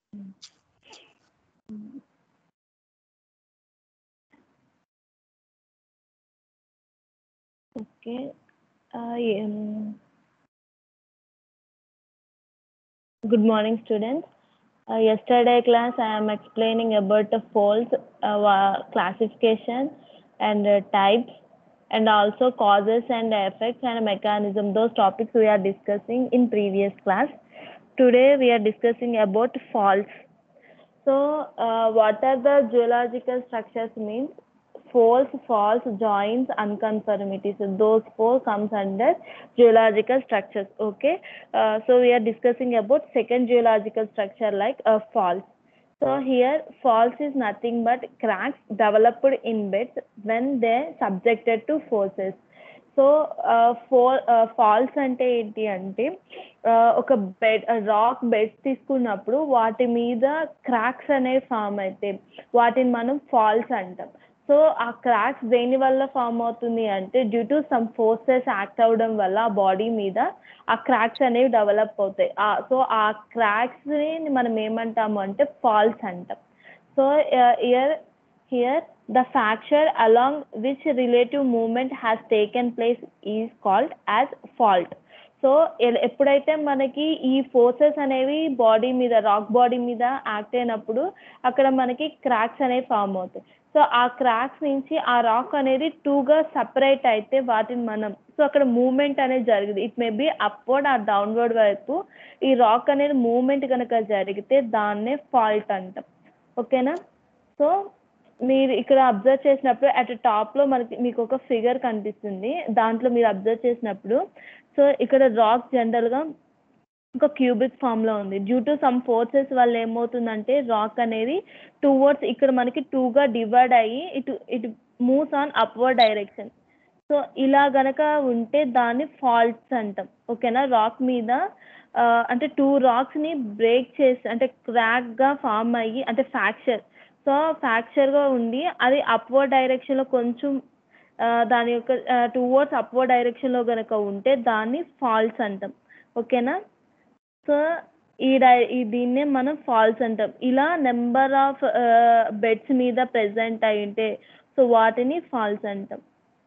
Okay. Uh, um, good morning, students. Uh, yesterday class, I am explaining about the folds uh, wa- classification and uh, types, and also causes and effects and mechanism. Those topics we are discussing in previous class. Today we are discussing about faults. So, uh, what are the geological structures means? Folds, faults, joints, unconformities. So those four comes under geological structures. Okay. Uh, so we are discussing about second geological structure like a fault. So here faults is nothing but cracks developed in beds when they subjected to forces. So for faults అంటే ఏంటి అంటే uh, ఒక bed rock bed తీసుకున్నప్పుడు వాటి మీద cracks అనేవి form అవుతాయి వాటిని మనం ఫాల్స్ అంటాం సో ఆ క్రాక్స్ దేని వల్ల ఫామ్ అవుతుంది అంటే due to some forces act అవ్వడం వల్ల ఆ బాడీ మీద ఆ క్రాక్స్ అనేవి డెవలప్ అవుతాయి సో ఆ క్రాక్స్ని మనం ఏమంటాము అంటే ఫాల్స్ అంటాం so here here the fracture along which relative movement has taken place is called as fault so ఎప్పుడైతే మనకి ఈ ఫోర్సెస్ అనేవి బాడీ మీద రాక్ బాడీ మీద యాక్ట్ అయినప్పుడు అక్కడ మనకి క్రాక్స్ అనేవి ఫామ్ అవుతాయి సో ఆ క్రాక్స్ నుంచి ఆ రాక్ అనేది టూగా సపరేట్ అయితే వాటిని మనం సో అక్కడ మూమెంట్ అనేది జరిగింది ఇట్ మే బి అప్వర్డ్ ఆ డౌన్వర్డ్ వైపు ఈ రాక్ అనేది మూమెంట్ కనుక జరిగితే దాన్నే ఫాల్ట్ అంటాం ఓకేనా సో మీరు ఇక్కడ అబ్జర్వ్ చేసినప్పుడు అట్ టాప్లో మనకి మీకు ఒక ఫిగర్ కనిపిస్తుంది దాంట్లో మీరు అబ్జర్వ్ చేసినప్పుడు సో ఇక్కడ రాక్ జనరల్గా ఒక క్యూబిక్ ఫామ్లో ఉంది డ్యూ టు సమ్ ఫోర్సెస్ వల్ల ఏమవుతుందంటే రాక్ అనేది టూ వర్డ్స్ ఇక్కడ మనకి టూగా డివైడ్ అయ్యి ఇటు ఇటు moves on upward direction so ఇలా గనక ఉంటే దాన్ని ఫాల్ట్స్ అంటాం ఓకేనా రాక్ మీద అంటే టూ రాక్స్ని బ్రేక్ చేసి అంటే క్రాక్గా ఫామ్ అయ్యి అంటే ఫ్రాక్చర్ సో ఫ్రాక్చర్గా ఉండి అది అప్వర్డ్ డైరెక్షన్లో కొంచెం దాని యొక్క టూ వర్డ్స్ అప్వర్డ్ డైరెక్షన్లో కనుక ఉంటే దాన్ని ఫాల్స్ అంటాం ఓకేనా సో ఈ డై ఈ దీన్నే మనం ఫాల్స్ అంటాం ఇలా నెంబర్ ఆఫ్ బెడ్స్ మీద ప్రెజెంట్ అయి ఉంటే సో వాటిని ఫాల్స్ అంటాం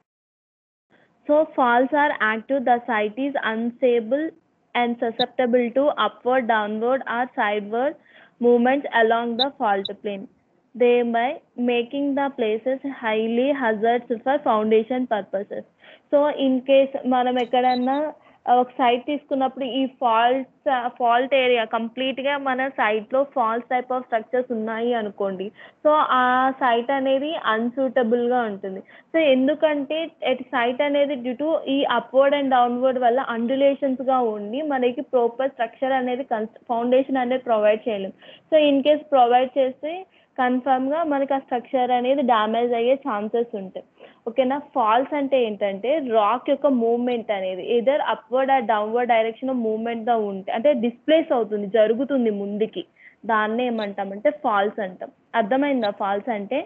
so faults are active the site is unstable and susceptible to upward downward or sideward movements along the fault plane thereby making the places highly hazardous for foundation purposes so in case మనం ఎక్కడన్నా ఒక site తీసుకున్నప్పుడు ఈ fault fault area కంప్లీట్గా మన సైట్లో falls type of structures ఉన్నాయి అనుకోండి సో ఆ సైట్ అనేది అన్సూటబుల్గా ఉంటుంది సో ఎందుకంటే సైట్ అనేది డ్యూ టు ఈ అప్వర్డ్ అండ్ డౌన్వర్డ్ వల్ల అండులేషన్స్గా ఉండి మనకి ప్రాపర్ స్ట్రక్చర్ అనేది ఫౌండేషన్ అనేది ప్రొవైడ్ చేయలేం సో ఇన్ కేస్ ప్రొవైడ్ చేస్తే కన్ఫర్మ్గా మనకి ఆ స్ట్రక్చర్ అనేది డ్యామేజ్ అయ్యే ఛాన్సెస్ ఉంటాయి ఓకేనా ఫాల్స్ అంటే ఏంటంటే రాక్ యొక్క మూమెంట్ అనేది either upward or downward direction మూమెంట్గా ఉంటే అంటే డిస్ప్లేస్ అవుతుంది జరుగుతుంది ముందుకి దాన్నే ఏమంటామంటే ఫాల్స్ అంటాం అర్థమైందా ఫాల్స్ అంటే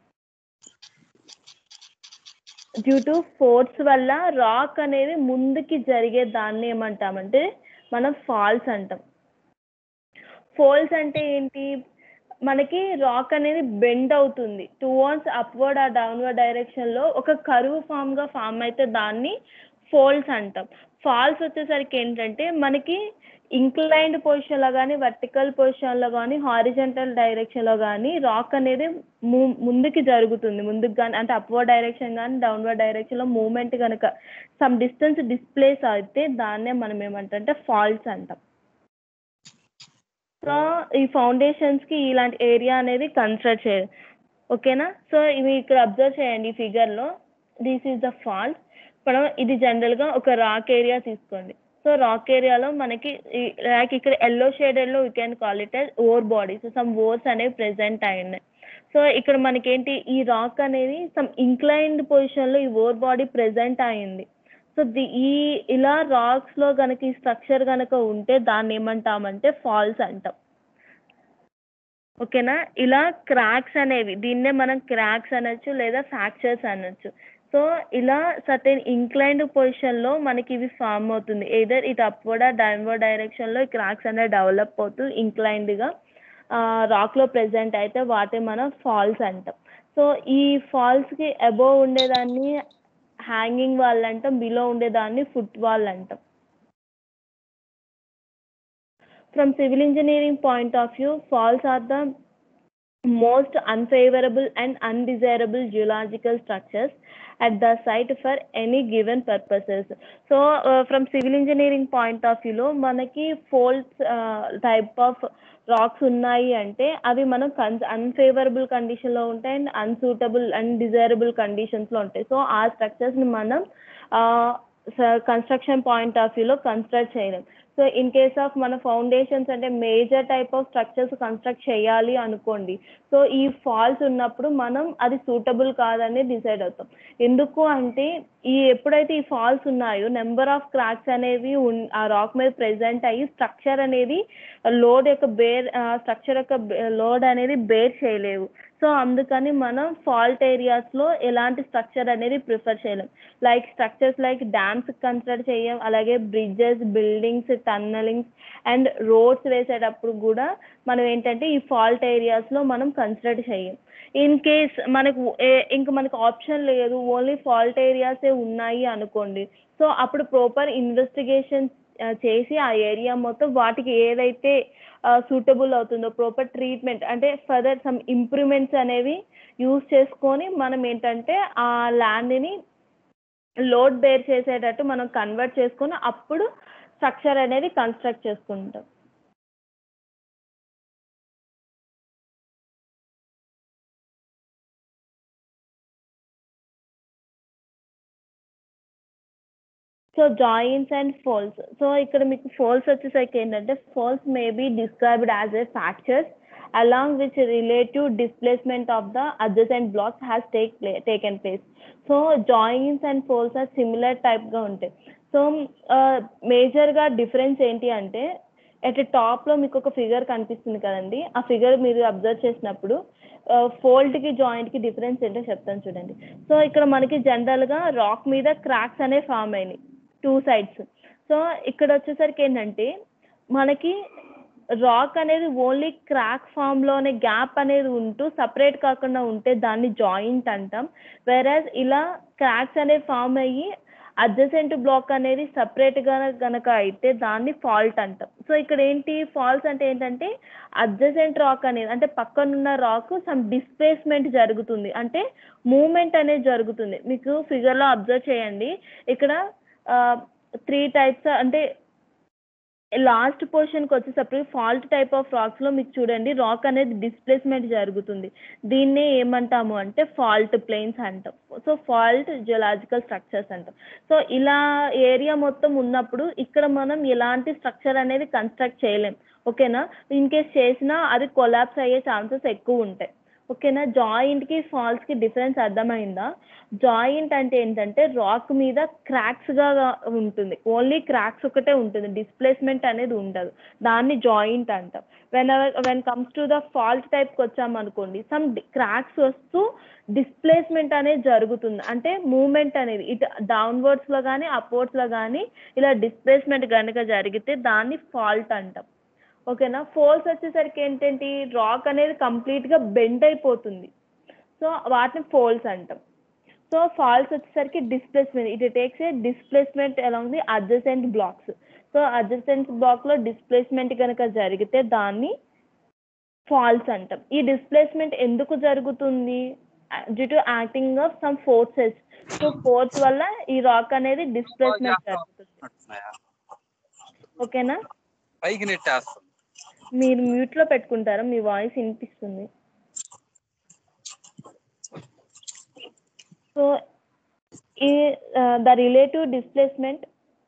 డ్యూ టు ఫోర్స్ వల్ల రాక్ అనేది ముందుకి జరిగే దాన్ని ఏమంటామంటే మనం ఫాల్స్ అంటాం ఫోల్స్ అంటే ఏంటి మనకి రాక్ అనేది బెండ్ అవుతుంది టువర్డ్స్ అప్వర్డ్ ఆ డౌన్వర్డ్ డైరెక్షన్లో ఒక కరువు ఫామ్గా ఫామ్ అయితే దాన్ని ఫోల్స్ అంటాం ఫాల్స్ వచ్చేసరికి ఏంటంటే మనకి ఇంక్లైన్డ్ పొజిషన్లో కానీ వర్టికల్ పొజిషన్లో కానీ హారిజెంటల్ డైరెక్షన్లో కానీ రాక్ అనేది మూ ముందుకి జరుగుతుంది ముందుకు కానీ అంటే అప్వర్డ్ డైరెక్షన్ కానీ డౌన్వర్డ్ డైరెక్షన్లో మూమెంట్ కనుక సమ్ డిస్టెన్స్ డిస్ప్లేస్ అయితే దాన్నే మనం ఏమంటాం ఫాల్స్ అంటాం సో ఈ ఫౌండేషన్స్కి ఇలాంటి ఏరియా అనేది కన్సిడర్ చేయాలి ఓకేనా సో ఇవి ఇక్కడ అబ్జర్వ్ చేయండి ఈ ఫిగర్లో దిస్ ఈజ్ ద ఫాల్ట్ మనం ఇది జనరల్గా ఒక రాక్ ఏరియా తీసుకోండి సో రాక్ ఏరియాలో మనకి లైక్ ఇక్కడ ఎల్లో షేడెడ్లో you can call it as ore bodies some ores అనేవి ప్రెజెంట్ అయి ఉన్నాయి సో ఇక్కడ మనకేంటి ఈ రాక్ అనేది సమ్ ఇంక్లైన్డ్ పొజిషన్లో ఈ ఓర్ బాడీ ప్రెజెంట్ అయింది సో ది ఈ ఇలా రాక్స్లో కనుక ఈ స్ట్రక్చర్ కనుక ఉంటే దాన్ని ఏమంటామంటే ఫాల్స్ అంటాం ఓకేనా ఇలా క్రాక్స్ అనేవి దీన్నే మనం క్రాక్స్ అనొచ్చు లేదా ఫ్రాక్చర్స్ అనొచ్చు సో ఇలా సర్టెన్ ఇంక్లైన్డ్ పొజిషన్లో మనకి ఇవి ఫామ్ అవుతుంది ఏదర్ ఇటు అప్వర్డ్ డౌన్వర్డ్ డైరెక్షన్లో ఈ క్రాక్స్ అనేవి డెవలప్ అవుతూ ఇంక్లైన్డ్గా రాక్లో ప్రెజెంట్ అయితే వాటి మనం ఫాల్స్ అంటాం సో ఈ ఫాల్స్కి అబోవ్ ఉండేదాన్ని హ్యాంగింగ్ వాల్ అంటాం బిలో ఉండేదాన్ని ఫుట్ వాల్ అంటాం from civil engineering point of view falls are the most unfavorable and undesirable geological structures at the site for any given purposes so uh, from civil engineering point of view లో మనకి folds type of rocks ఉన్నాయి అంటే అవి మనం కన్ unfavourable కండిషన్లో ఉంటాయి and unsuitable undesirable కండిషన్స్లో ఉంటాయి సో ఆ స్ట్రక్చర్స్ని మనం కన్స్ట్రక్షన్ పాయింట్ ఆఫ్ వ్యూలో కన్స్ట్రక్ట్ చేయలేం సో ఇన్ కేస్ ఆఫ్ మన ఫౌండేషన్స్ అంటే major type of structures construct చేయాలి అనుకోండి సో ఈ ఫాల్స్ ఉన్నప్పుడు మనం అది సూటబుల్ కాదని డిసైడ్ అవుతాం ఎందుకు అంటే ఈ ఎప్పుడైతే ఈ ఫాల్స్ ఉన్నాయో నెంబర్ ఆఫ్ క్రాక్స్ అనేవి ఆ రాక్ మీద ప్రెజెంట్ అయ్యి స్ట్రక్చర్ అనేది లోడ్ యొక్క బేర్ స్ట్రక్చర్ యొక్క లోడ్ అనేది బేర్ చేయలేవు సో అందుకని మనం ఫాల్ట్ ఏరియాస్లో ఎలాంటి స్ట్రక్చర్ అనేది ప్రిఫర్ చేయలేం like structures like dams consider చేయం అలాగే bridges buildings tunnelings and roads వేసేటప్పుడు కూడా మనం ఏంటంటే ఈ ఫాల్ట్ ఏరియాస్లో మనం కన్సిడర్ చేయం ఇన్ కేస్ మనకు ఇంకా మనకు ఆప్షన్ లేదు ఓన్లీ ఫాల్ట్ ఏరియాసే ఉన్నాయి అనుకోండి సో అప్పుడు ప్రాపర్ ఇన్వెస్టిగేషన్ చేసి ఆ ఏరియా మొత్తం వాటికి ఏదైతే సూటబుల్ అవుతుందో ప్రాపర్ ట్రీట్మెంట్ అంటే ఫర్దర్ సమ్ ఇంప్రూవ్మెంట్స్ అనేవి యూజ్ చేసుకొని మనం ఏంటంటే ఆ ల్యాండ్ని లోడ్ బేర్ చేసేటట్టు మనం కన్వర్ట్ చేసుకొని అప్పుడు స్ట్రక్చర్ అనేది కన్స్ట్రక్ట్ చేసుకుంటాం so joints and faults so ఇక్కడ మీకు ఫోల్స్ వచ్చేసరికి ఏంటంటే faults may be described as a fractures along which relative displacement of the adjacent blocks has take play taken place so joints and faults are similar టైప్గా ఉంటాయి so మేజర్గా difference ఏంటి అంటే at టాప్లో మీకు ఒక ఫిగర్ కనిపిస్తుంది కదండి ఆ ఫిగర్ మీరు అబ్జర్వ్ చేసినప్పుడు ఫోల్డ్కి జాయింట్కి డిఫరెన్స్ ఏంటో చెప్తాను చూడండి సో ఇక్కడ మనకి జనరల్గా రాక్ మీద క్రాక్స్ అనేవి ఫామ్ అయినాయి టూ సైడ్స్ సో ఇక్కడ వచ్చేసరికి ఏంటంటే మనకి రాక్ అనేది ఓన్లీ క్రాక్ ఫామ్లోనే గ్యాప్ అనేది ఉంటూ సపరేట్ కాకుండా ఉంటే దాన్ని జాయింట్ అంటాం వెరాజ్ ఇలా క్రాక్స్ అనేవి ఫామ్ అయ్యి అడ్జసెంట్ బ్లాక్ అనేది సపరేట్గా కనుక అయితే దాన్ని ఫాల్ట్ అంటాం సో ఇక్కడ ఏంటి ఫాల్స్ అంటే ఏంటంటే అడ్జసెంట్ రాక్ అనేది అంటే పక్కనున్న రాక్ సమ్ డిస్ప్లేస్మెంట్ జరుగుతుంది అంటే మూమెంట్ అనేది జరుగుతుంది మీకు ఫిగర్లో అబ్జర్వ్ చేయండి ఇక్కడ త్రీ టైప్స్ అంటే లాస్ట్ పొజిషన్కి వచ్చేసరికి ఫాల్ట్ టైప్ ఆఫ్ రాక్స్లో మీకు చూడండి రాక్ అనేది డిస్ప్లేస్మెంట్ జరుగుతుంది దీన్నే ఏమంటాము అంటే ఫాల్ట్ ప్లేన్స్ అంటాం సో ఫాల్ట్ జియోలాజికల్ స్ట్రక్చర్స్ అంటాం సో ఇలా ఏరియా మొత్తం ఉన్నప్పుడు ఇక్కడ మనం ఎలాంటి స్ట్రక్చర్ అనేది కన్స్ట్రక్ట్ చేయలేం ఓకేనా ఇన్ కేస్ చేసినా అది కొలాప్స్ అయ్యే ఛాన్సెస్ ఎక్కువ ఉంటాయి ఓకేనా జాయింట్కి ఫాల్స్కి డిఫరెన్స్ అర్థమైందా జాయింట్ అంటే ఏంటంటే రాక్ మీద క్రాక్స్గా ఉంటుంది ఓన్లీ క్రాక్స్ ఒకటే ఉంటుంది డిస్ప్లేస్మెంట్ అనేది ఉండదు దాన్ని జాయింట్ అంటాం when when comes to the fault టైప్కి వచ్చామనుకోండి సమ్ క్రాక్స్ వస్తూ డిస్ప్లేస్మెంట్ అనేది జరుగుతుంది అంటే మూమెంట్ అనేది ఇటు డౌన్వర్డ్స్లో కానీ అప్వర్డ్స్లో కానీ ఇలా డిస్ప్లేస్మెంట్ కనుక జరిగితే దాన్ని ఫాల్ట్ అంటాం ఓకేనా ఫోల్స్ వచ్చేసరికి ఏంటంటే రాక్ అనేది కంప్లీట్గా బెండ్ అయిపోతుంది సో వాటిని ఫోల్స్ అంటాం సో ఫాల్స్ వచ్చేసరికి displacement it takes a displacement along the adjacent blocks so adjacent బ్లాక్లో డిస్ప్లేస్మెంట్ కనుక జరిగితే దాన్ని ఫాల్స్ అంటాం ఈ డిస్ప్లేస్మెంట్ ఎందుకు జరుగుతుంది due to acting of some forces so force వల్ల ఈ రాక్ అనేది డిస్ప్లేస్మెంట్ జరుగుతుంది ఓకేనా పైకి నెట్టేస్తుంది మీరు మ్యూట్ లో పెట్టుకుంటారా మీ వాయిస్ వినిపిస్తుంది సో ఈ the relative displacement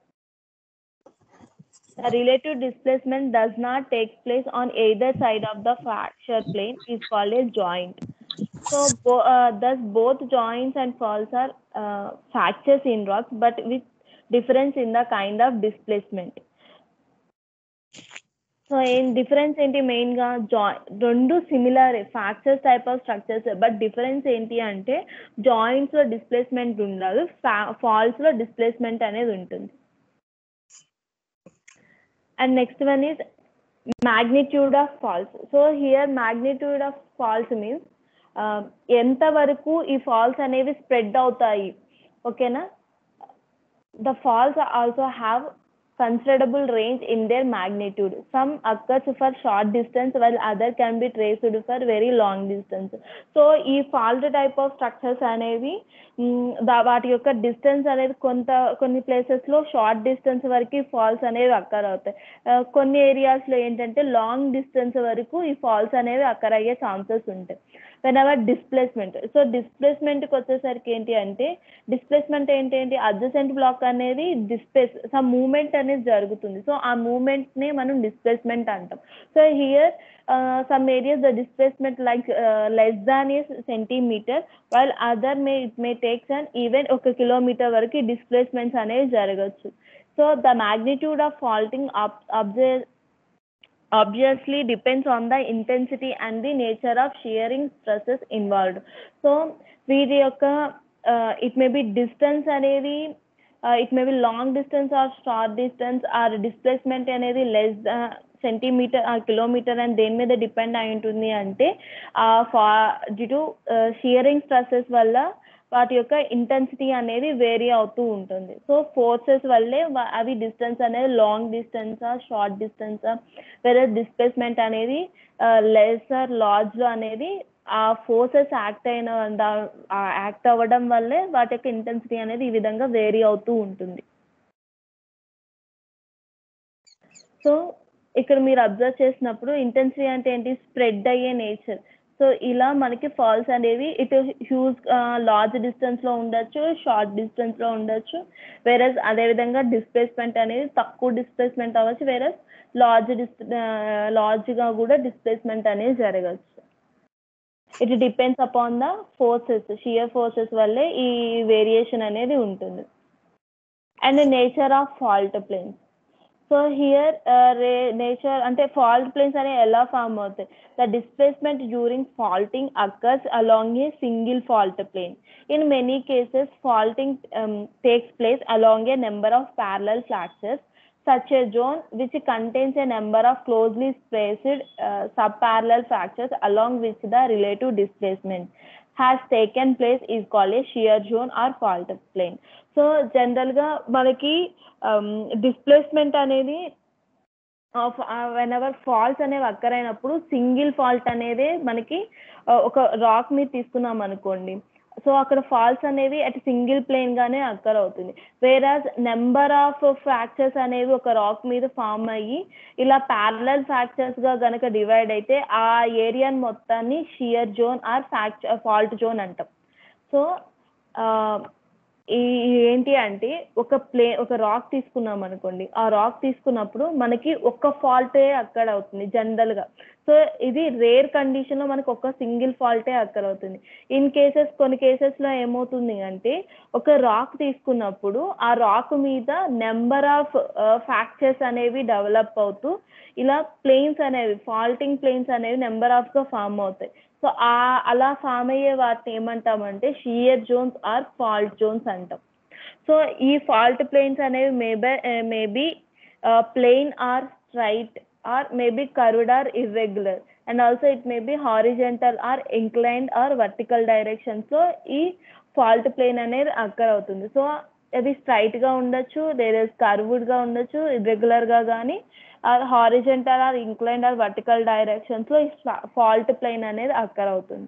The relative displacement does not take place on either side of the fracture plane is called a joint. So, bo- uh, thus both joints and falls are uh, fractures in rocks, but with difference in the kind of displacement. So ఏం difference ఏంటి మెయిన్గా జాయి రెండు similar fractures type of structures but difference ఏంటి అంటే జాయింట్స్లో displacement ఉండదు ఫాల్స్లో డిస్ప్లేస్మెంట్ అనేది ఉంటుంది and next one is magnitude of faults. So here magnitude of faults means uh, ఎంత వరకు ఈ ఫాల్స్ అనేవి స్ప్రెడ్ అవుతాయి ఓకేనా the falls also have considerable range in their magnitude. Some occurs for short distance while other can be traced for very long distance. So ఈ fault type of structures అనేవి మ్, దా- వాటి యొక్క డిస్టెన్స్ అనేది కొంత కొన్ని ప్లేసెస్లో షార్ట్ డిస్టెన్స్ వరకు ఫాల్స్ అనేవి అక్కర్ అవుతాయి ఆ, కొన్ని ఏరియాస్లో ఏంటంటే లాంగ్ డిస్టెన్స్ వరకు ఈ ఫాల్స్ అనేవి అక్కర్ అయ్యే ఛాన్సెస్ ఉంటాయి వెన్ ఎవర్ డిస్ప్లేస్మెంట్ సో డిస్ప్లేస్మెంట్కి వచ్చేసరికి ఏంటి అంటే డిస్ప్లేస్మెంట్ ఏంటి ఏంటి అడ్జసెంట్ బ్లాక్ అనేది డిస్ప్లేస్ సమ్ మూమెంట్ అనేది జరుగుతుంది సో ఆ మూమెంట్ని మనం డిస్ప్లేస్మెంట్ అంటాం so here some areas the displacement like less than a centimetre while other may it may takes and even ఒక కిలోమీటర్ వరకు డిస్ప్లేస్మెంట్స్ అనేవి జరగచ్చు so the magnitude of faulting observe obviously depends on the intensity and the nature of shearing stresses involved so వీటి యొక్క it may be distance అనేది it may be long distance or short distance or displacement అనేది less centimetre kilometre అని దేని మీద depend అయి ఉంటుంది అంటే ఫా డ్యూ టు షియరింగ్ స్ట్రెసెస్ వల్ల వాటి యొక్క ఇంటెన్సిటీ అనేది వేరీ అవుతూ ఉంటుంది సో ఫోర్సెస్ వల్లే వా- అవి డిస్టెన్స్ అనేది లాంగ్ డిస్టెన్సా షార్ట్ డిస్టెన్సా వేరే డిస్ప్లేస్మెంట్ అనేది లెసర్ లార్జ్లో అనేది ఆ ఫోర్సెస్ యాక్ట్ అయిన యాక్ట్ అవ్వడం వల్లే వాటి యొక్క ఇంటెన్సిటీ అనేది ఈ విధంగా వేరీ అవుతూ ఉంటుంది సో ఇక్కడ మీరు అబ్జర్వ్ చేసినప్పుడు ఇంటెన్సిటీ అంటే ఏంటి స్ప్రెడ్ అయ్యే నేచర్ సో ఇలా మనకి ఫాల్స్ అనేవి ఇటు హ్యూజ్ లార్జ్ డిస్టెన్స్ లో ఉండొచ్చు షార్ట్ డిస్టెన్స్ లో ఉండొచ్చు వేరస్ అదేవిధంగా డిస్ప్లేస్మెంట్ అనేది తక్కువ డిస్ప్లేస్మెంట్ అవ్వచ్చు వేరస్ లార్జ్ డిస్ లార్జ్ గా కూడా డిస్ప్లేస్మెంట్ అనేది జరగచ్చు it depends upon the forces shear forces వల్లే ఈ వేరియేషన్ అనేది ఉంటుంది and nature of fault planes so here రే నేచర్ అంటే ఫాల్ట్ ప్లేన్స్ అనేవి ఎలా ఫామ్ అవుతాయి the displacement during faulting occurs along a single fault plane in many cases faulting takes place along a number of parallel fractures such a zone which contains a number of closely spaced uh, subparallel fractures along which the relative displacement has taken place is called a shear zone or fault plane. So జనరల్గా మనకి displacement అనేది when ever faults అనేవి అక్కర్ అయినప్పుడు single fault అనేది మనకి uh, ఒక rock మీద తీసుకున్నాం అనుకోండి సో అక్కడ ఫాల్స్ అనేవి అట్ సింగిల్ ప్లేన్ గానే అక్కర్ అవుతుంది వేరాజ్ నెంబర్ ఆఫ్ ఫ్రాక్చర్స్ అనేవి ఒక రాక్ మీద ఫామ్ అయ్యి ఇలా ప్యారలల్ ఫ్రాక్చర్స్ గా గనక డివైడ్ అయితే ఆ ఏరియాని మొత్తాన్ని shear zone or fracture fault zone అంటాం సో ఈ ఏంటి అంటే ఒక ప్లే ఒక రాక్ తీసుకున్నాం అనుకోండి ఆ రాక్ తీసుకున్నప్పుడు మనకి ఒక్క ఫాల్టే అక్కడ అవుతుంది జనరల్ గా సో ఇది రేర్ కండిషన్ లో మనకు ఒక సింగిల్ ఫాల్టే అక్కడ అవుతుంది ఇన్ కేసెస్ కొన్ని కేసెస్ లో ఏమవుతుంది అంటే ఒక రాక్ తీసుకున్నప్పుడు ఆ రాక్ మీద నెంబర్ ఆఫ్ ఫ్రాక్చర్స్ అనేవి డెవలప్ అవుతూ ఇలా ప్లేన్స్ అనేవి ఫాల్టింగ్ ప్లేన్స్ అనేవి నెంబర్ ఆఫ్ గా ఫామ్ అవుతాయి సో ఆ అలా ఫామ్ అయ్యే వాటిని ఏమంటామంటే shear zones or fault zones అంటాం సో ఈ ఫాల్ట్ ప్లేన్స్ అనేవి maybe maybe plane or straight or maybe curved or irregular and also it may be horizontal or inclined or vertical డైరెక్షన్స్లో ఈ ఫాల్ట్ ప్లేన్ అనేది అక్కర్ అవుతుంది so అది straight గా ఉండొచ్చు లేదా కర్వ్డ్ గా ఉండొచ్చు ఇర్రెగ్యులర్ గా కానీ or horizontal or inclined or vertical directions లో ఈ ఫాల్ట్ ప్లేన్ అనేది అక్కర్ అవుతుంది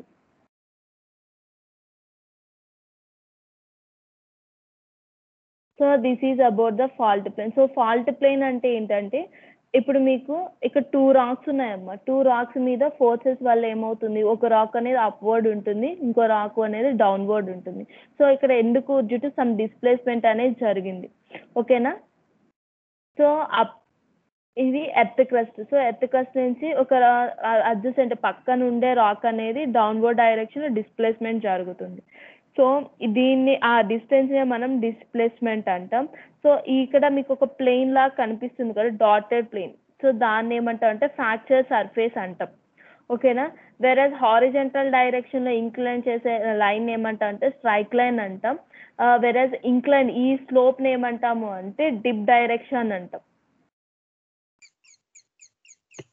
so this is about the fault plane so fault plane అంటే ఏంటంటే ఇప్పుడు మీకు ఇక్కడ టూ రాక్స్ ఉన్నాయమ్మా టూ రాక్స్ మీద ఫోర్సెస్ వల్ల ఏమవుతుంది ఒక రాక్ అనేది అప్వర్డ్ ఉంటుంది ఇంకో రాక్ అనేది డౌన్వర్డ్ ఉంటుంది సో ఇక్కడ ఎందుకు డ్యూ టు సమ్ డిస్ప్లేస్మెంట్ అనేది జరిగింది ఓకేనా సో అప్ ఇది earth crust so earth crust నుంచి ఒక అడ్జసెంట్ పక్కన ఉండే రాక్ అనేది డౌన్వర్డ్ డైరెక్షన్ డిస్ప్లేస్మెంట్ జరుగుతుంది సో దీన్ని ఆ డిస్టెన్స్ మనం డిస్ప్లేస్మెంట్ అంటాం సో ఇక్కడ మీకు ఒక ప్లేన్ లాగా కనిపిస్తుంది కదా డాటెడ్ ప్లేన్ సో దాన్ని ఏమంటాం అంటే ఫ్రాక్చర్ సర్ఫేస్ అంటాం ఓకేనా వెరస్ హారిజెంటల్ డైరెక్షన్ లో ఇంక్లైన్ చేసే లైన్ ఏమంటాం అంటే స్ట్రైక్ లైన్ అంటాం వెరస్ ఇంక్లైన్ ఈ స్లోప్ ఏమంటాము అంటే డిప్ డైరెక్షన్ అంటాం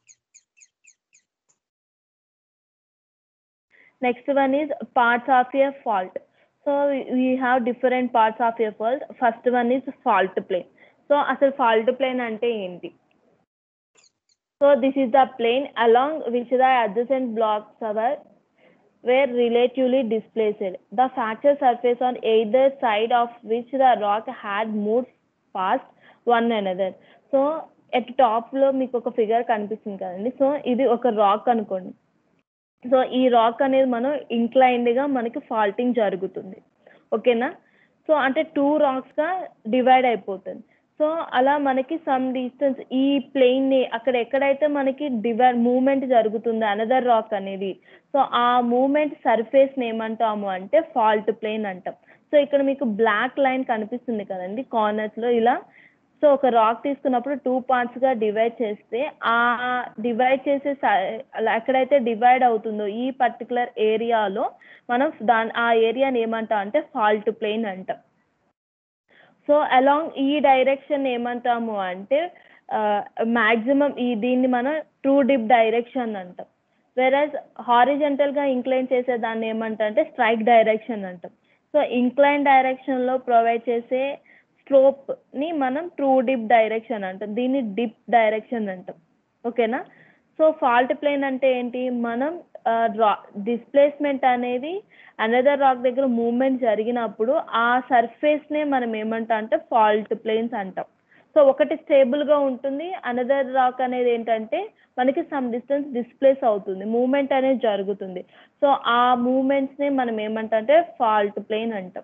next one is parts of a fault so we have different parts of a fault first one is fault plane so అసలు ఫాల్ట్ ప్లేన్ అంటే ఏంటి so this is the plane along which the adjacent blocks our were relatively displaced. The fracture surface on either side of which the rock had moved past one another. So at టాప్లో మీకు ఒక figure కనిపిస్తుంది కదండి so ఇది ఒక rock అనుకోండి so ఈ rock అనేది మనం ఇంక్లైన్డ్గా మనకి ఫాల్టింగ్ జరుగుతుంది ఓకేనా సో అంటే టూ రాక్స్గా డివైడ్ అయిపోతుంది సో అలా మనకి సమ్ డిస్టెన్స్ ఈ ప్లెయిన్ని అక్కడ ఎక్కడైతే మనకి డివైడ్ మూమెంట్ జరుగుతుంది అనదర్ రాక్ అనేది సో ఆ మూమెంట్ సర్ఫేస్ని ఏమంటాము అంటే ఫాల్ట్ ప్లేన్ అంటాం సో ఇక్కడ మీకు బ్లాక్ లైన్ కనిపిస్తుంది కదండి కార్నర్స్లో ఇలా సో ఒక రాక్ తీసుకున్నప్పుడు టూ పార్ట్స్గా డివైడ్ చేస్తే ఆ డివైడ్ చేసే ఎక్కడైతే డివైడ్ అవుతుందో ఈ పర్టికులర్ ఏరియాలో మనం దాని ఆ ఏరియాని ఏమంటాం అంటే ఫాల్ట్ ప్లేన్ అంటాం సో అలాంగ్ ఈ డైరెక్షన్ ఏమంటాము అంటే మ్యాక్సిమం ఈ దీన్ని మనం ట్రూ డిప్ డైరెక్షన్ అంటాం వెరస్ హారిజెంటల్గా ఇంక్లైన్ చేసే దాన్ని ఏమంటాం అంటే స్ట్రైక్ డైరెక్షన్ అంటాం సో ఇంక్లైన్ డైరెక్షన్లో ప్రొవైడ్ చేసే స్లోప్ని మనం ట్రూ డిప్ డైరెక్షన్ అంటాం దీన్ని డిప్ డైరెక్షన్ అంటాం ఓకేనా సో ఫాల్ట్ ప్లేన్ అంటే ఏంటి మనం రా డిస్ప్లేస్మెంట్ అనేది అనదర్ రాక్ దగ్గర మూమెంట్ జరిగినప్పుడు ఆ సర్ఫేస్నే మనం ఏమంటాం అంటే ఫాల్ట్ ప్లేన్స్ అంటాం సో ఒకటి స్టేబుల్గా ఉంటుంది అనదర్ రాక్ అనేది ఏంటంటే మనకి సమ్ డిస్టెన్స్ డిస్ప్లేస్ అవుతుంది మూమెంట్ అనేది జరుగుతుంది సో ఆ మూమెంట్స్ని మనం ఏమంటాం అంటే ఫాల్ట్ ప్లేన్ అంటాం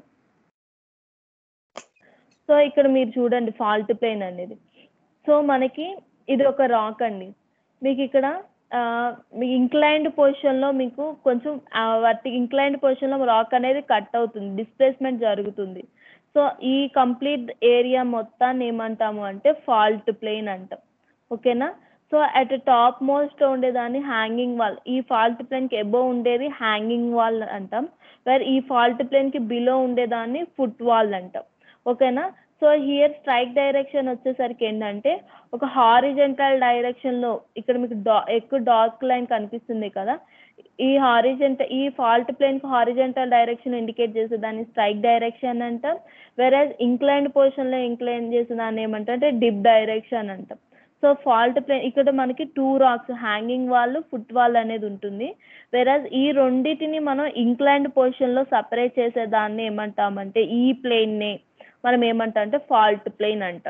సో ఇక్కడ మీరు చూడండి ఫాల్ట్ ప్లేన్ అనేది సో మనకి ఇది ఒక రాక్ అండి మీకు ఇక్కడ మీ ఇంక్లైన్డ్ పొజిషన్లో మీకు కొంచెం వాటి ఇంక్లైన్డ్ పొజిషన్లో రాక్ అనేది కట్ అవుతుంది డిస్ప్లేస్మెంట్ జరుగుతుంది సో ఈ కంప్లీట్ ఏరియా మొత్తాన్ని ఏమంటాము అంటే ఫాల్ట్ ప్లేన్ అంటాం ఓకేనా సో అట్ టాప్ మోస్ట్ ఉండేదాన్ని హ్యాంగింగ్ వాల్ ఈ ఫాల్ట్ ప్లేన్కి ఎబో ఉండేది హ్యాంగింగ్ వాల్ అంటాం వేర్ ఈ ఫాల్ట్ ప్లేన్కి బిలో ఉండేదాన్ని ఫుట్ వాల్ అంటాం ఓకేనా సో హియర్ స్ట్రైక్ డైరెక్షన్ వచ్చేసరికి ఏంటంటే ఒక హారిజెంటల్ డైరెక్షన్లో ఇక్కడ మీకు డా ఎక్కువ డార్క్ లైన్ కనిపిస్తుంది కదా ఈ హారిజెంటల్ ఈ ఫాల్ట్ ప్లేన్కి హారిజెంటల్ డైరెక్షన్ ఇండికేట్ చేసే దాన్ని స్ట్రైక్ డైరెక్షన్ అంటాం వెరాజ్ ఇంక్లైన్డ్ పొజిషన్లో ఇంక్లైన్ చేసే దాన్ని ఏమంటే డిప్ డైరెక్షన్ అంటాం సో ఫాల్ట్ ప్లేన్ ఇక్కడ మనకి two rocks hanging wall foot wall అనేది ఉంటుంది వెరాజ్ ఈ రెండింటిని మనం ఇంక్లైన్డ్ పొజిషన్లో సపరేట్ చేసే దాన్ని ఏమంటామంటే ఈ ప్లేన్నే మనం ఏమంటాం అంటే ఫాల్ట్ ప్లేన్ అంటాం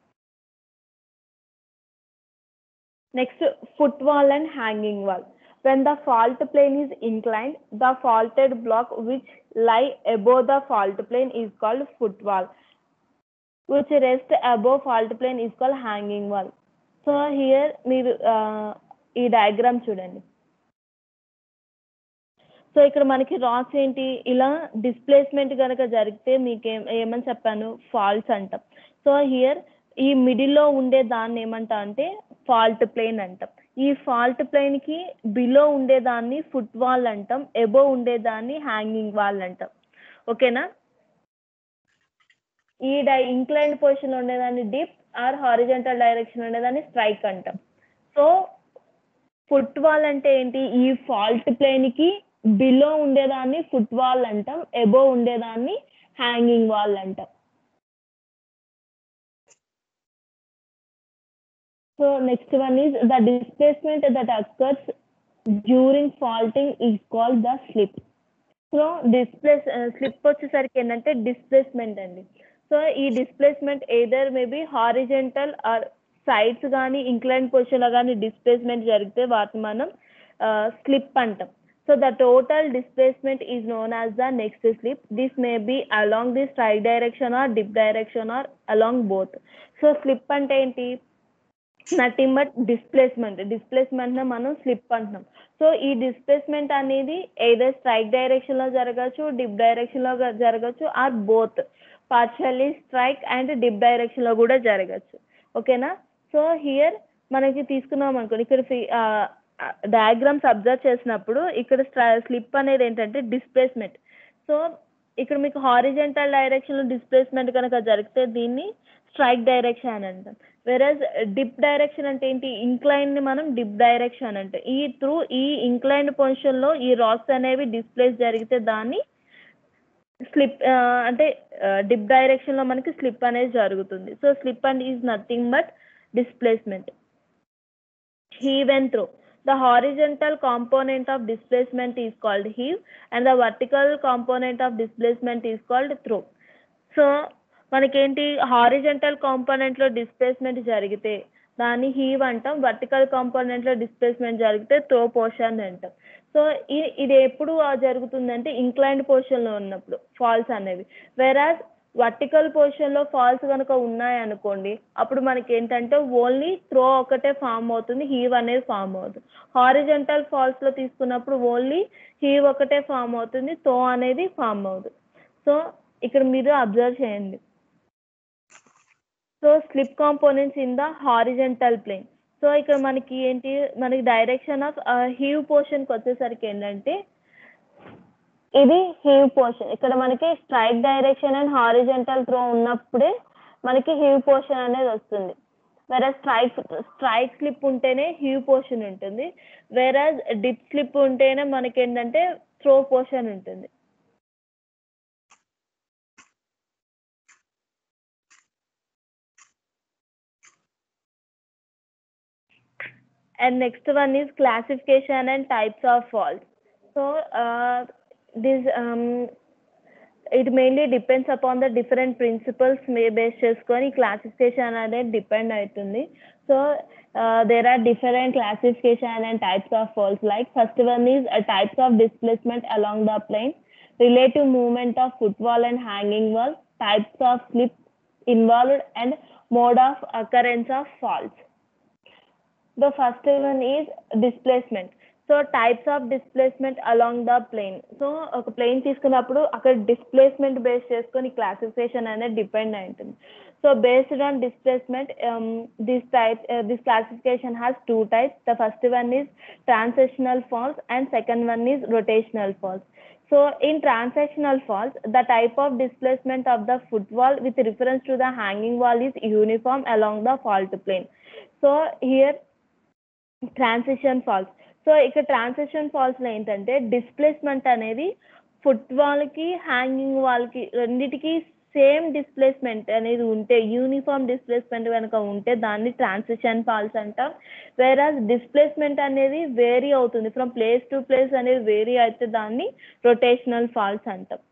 next foot wall and hanging wall when the fault plane is inclined the faulted block which lie above the fault plane is called foot wall which rest above fault plane is called hanging wall so here మీరు ఈ diagram చూడండి so ఇక్కడ మనకి racks ఏంటి ఇలా displacement కనుక జరిగితే మీకు ఏం ఏమని చెప్పాను ఫాల్ట్స్ అంటాం సో హియర్ ఈ మిడిల్లో ఉండే దాన్ని ఏమంటాం అంటే ఫాల్ట్ ప్లేన్ అంటాం ఈ ఫాల్ట్ ప్లేన్కి బిలో ఉండేదాన్ని ఫుట్ వాల్ అంటాం ఎబో ఉండేదాన్ని హ్యాంగింగ్ వాల్ అంటాం ఓకేనా ఈ డై ఇంక్లైన్డ్ పొజిషన్లో ఉండేదాన్ని డిప్ ఆర్ హారిజెంటల్ డైరెక్షన్ ఉండేదాన్ని స్ట్రైక్ అంటాం సో ఫుట్ వాల్ అంటే ఏంటి ఈ ఫాల్ట్ ప్లేన్కి బిలో ఉండేదాన్ని ఫుట్ వాల్ అంటాం ఎబో ఉండేదాన్ని హ్యాంగింగ్ వాల్ అంటాం so next one is the displacement that occurs during faulting is called the slip so displace slip వచ్చేసరికి ఏంటంటే డిస్ప్లేస్మెంట్ అండి సో ఈ displacement either maybe horizontal or sides కానీ incline పొజిషన్లో కానీ డిస్ప్లేస్మెంట్ జరిగితే వాటిని మనం స్లిప్ అంటాం so the total displacement is known as the next slip this may be along the strike direction or dip direction or along both so slip అంటే ఏంటి nothing but displacement displacement మనం slip అంటున్నాం so ఈ displacement అనేది either strike డైరెక్షన్లో జరగచ్చు dip డైరెక్షన్లో జరగచ్చు or both partially strike and dip డైరెక్షన్లో కూడా జరగచ్చు ఓకేనా సో హియర్ మనకి తీసుకున్నాం అనుకోండి ఇక్కడ డయాగ్రామ్స్ అబ్జర్వ్ చేసినప్పుడు ఇక్కడ స్లిప్ అనేది ఏంటంటే డిస్ప్లేస్మెంట్ సో ఇక్కడ మీకు హారిజెంటల్ డైరెక్షన్లో డిస్ప్లేస్మెంట్ కనుక జరిగితే దీన్ని స్ట్రైక్ డైరెక్షన్ అంటాం వెరస్ డిప్ డైరెక్షన్ అంటే ఏంటి ఇంక్లైన్ ని మనం డిప్ డైరెక్షన్ అంటే ఈ త్రూ ఈ ఇంక్లైన్డ్ పొజిషన్ లో ఈ రాక్స్ అనేవి డిస్ప్లేస్ జరిగితే దాన్ని స్లిప్ అంటే డిప్ డైరెక్షన్ లో మనకి స్లిప్ అనేది జరుగుతుంది so slip and is nothing but displacement heave and throw. The horizontal component of displacement is called heave and the vertical component of displacement is called throw. So మనకేంటి horizontal component లో displacement జరిగితే దాన్ని heave అంటాం vertical component లో displacement జరిగితే throw portion అంటాం so ఇది ఎప్పుడు జరుగుతుందంటే ఇంక్లైన్డ్ పొజిషన్ లో ఉన్నప్పుడు ఫాల్స్ అనేవి వెరాజ్ వర్టికల్ పొజిషన్ లో ఫాల్స్ కనుక ఉన్నాయనుకోండి అప్పుడు మనకి ఏంటంటే ఓన్లీ త్రో ఒకటే ఫామ్ అవుతుంది హీవ్ అనేది ఫామ్ అవుతుంది హారిజెంటల్ ఫాల్స్ లో తీసుకున్నప్పుడు ఓన్లీ హీవ్ ఒకటే ఫామ్ అవుతుంది తో అనేది ఫామ్ అవుతుంది సో ఇక్కడ మీరు అబ్జర్వ్ చేయండి so slip components in the horizontal plane so ఇక్కడ మనకి ఏంటి మనకి డైరెక్షన్ ఆఫ్ హీవ్ పోర్షన్కి వచ్చేసరికి ఏంటంటే ఇది హీవ్ పోర్షన్ ఇక్కడ మనకి straight direction and horizontal throw ఉన్నప్పుడే మనకి హీవ్ పోర్షన్ అనేది వస్తుంది వేరే స్ట్రైక్ స్ట్రైక్ స్లిప్ ఉంటేనే హీవ్ పోర్షన్ ఉంటుంది వేరే డిప్ స్లిప్ ఉంటేనే మనకి ఏంటంటే త్రో పోర్షన్ ఉంటుంది and next one is classification and types of faults so uh, this um, it mainly depends upon the different principles may base చేసుకొని classification అనేది depend అవుతుంది so uh, there are different classification and types of faults like first one is uh, types of displacement along the plane relative movement of footwall and hanging wall types of slip involved and mode of occurrence of faults the first one is displacement so types of displacement along the plane so ఒక plane తీసుకున్నప్పుడు అక్కడ displacement base చేసుకొని classification అనేది depend అయి ఉంటుంది so based on displacement this type this classification has two types the first one is transactional faults and second one is rotational faults So in transactional faults, the type of displacement of the footwall with reference to the hanging wall is uniform along the fault plane. So here transition faults. So ఇక్కడ transition faults లో ఏంటంటే displacement అనేది foot wall కి hanging wall కి రెండిటికి same displacement అనేది ఉంటే uniform displacement కనుక ఉంటే దాన్ని ట్రాన్సిషన్ ఫాల్స్ అంటాం వేరాజ్ డిస్ప్లేస్మెంట్ అనేది వేరీ అవుతుంది ఫ్రమ్ ప్లేస్ టు ప్లేస్ అనేది వేరీ అయితే దాన్ని రొటేషనల్ ఫాల్స్ అంటాం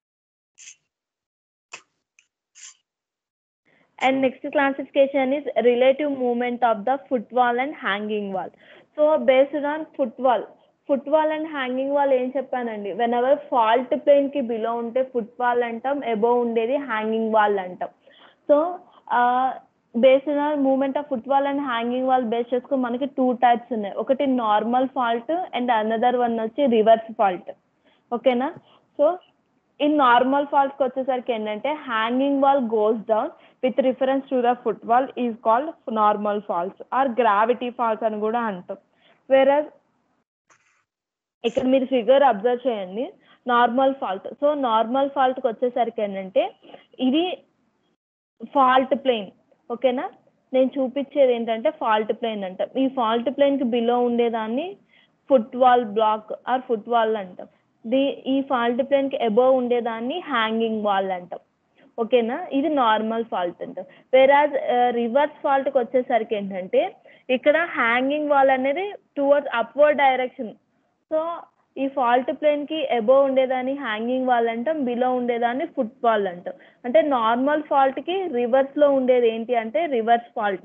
and next classification is relative movement of the foot wall and hanging wall so based on foot wall foot wall and hanging wall ఏం చెప్పానండి whenever fault plane కి below ఉంటే foot wall అంటాం above ఉండేది hanging wall అంటాం so based on movement of foot wall and hanging wall base చేసుకుని మనకి two types ఉన్నాయి ఒకటి normal fault and another one వచ్చి రివర్స్ ఫాల్ట్ ఓకేనా సో ఈ నార్మల్ ఫాల్ట్కి వచ్చేసరికి ఏంటంటే hanging wall goes down with reference to the foot wall is called normal faults or gravity faults అని కూడా అంటాం వేరే ఇక్కడ మీరు ఫిగర్ అబ్జర్వ్ చేయండి నార్మల్ ఫాల్ట్ సో నార్మల్ ఫాల్ట్కి వచ్చేసరికి ఏంటంటే ఇది ఫాల్ట్ ప్లేన్ ఓకేనా నేను చూపించేది ఏంటంటే ఫాల్ట్ ప్లేన్ అంట ఈ ఫాల్ట్ ప్లేన్కి బిలో ఉండేదాన్ని foot wall block or foot wall అంటాం ది ఈ ఫాల్ట్ ప్లేన్కి అబోవ్ ఉండేదాన్ని హ్యాంగింగ్ వాల్ అంటాం ఓకేనా ఇది నార్మల్ ఫాల్ట్ అంటాం వేరాజ్ రివర్స్ ఫాల్ట్కి వచ్చేసరికి ఏంటంటే ఇక్కడ హ్యాంగింగ్ వాల్ అనేది టువర్డ్స్ అప్వర్డ్ డైరెక్షన్ సో ఈ ఫాల్ట్ ప్లేన్కి అబోవ్ ఉండేదాన్ని హ్యాంగింగ్ వాల్ అంటాం బిలో ఉండేదాన్ని ఫుట్ వాల్ అంటాం అంటే నార్మల్ ఫాల్ట్కి రివర్స్లో ఉండేది ఏంటి అంటే రివర్స్ ఫాల్ట్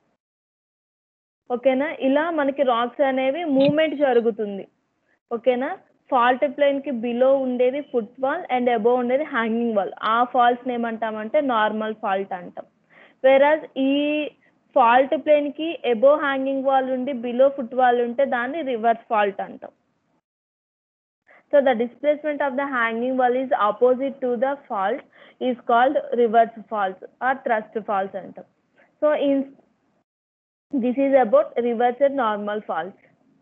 ఓకేనా ఇలా మనకి రాక్స్ అనేవి మూమెంట్ జరుగుతుంది ఓకేనా ఫాల్ట్ ప్లేన్కి బిలో ఉండేది ఫుట్ వాల్ అండ్ అబోవ్ ఉండేది హ్యాంగింగ్ వాల్ ఆ ఫాల్ట్స్ని ఏమంటామంటే నార్మల్ ఫాల్ట్ అంటాం వేరాజ్ ఈ ఫాల్ట్ ప్లేన్కి అబోవ్ హ్యాంగింగ్ వాల్ ఉండి బిలో ఫుట్ వాల్ ఉంటే దాన్ని రివర్స్ ఫాల్ట్ అంటాం So the displacement of the hanging wall is opposite to the fault is called reverse fault or thrust fault center. So in this is about reversed normal faults.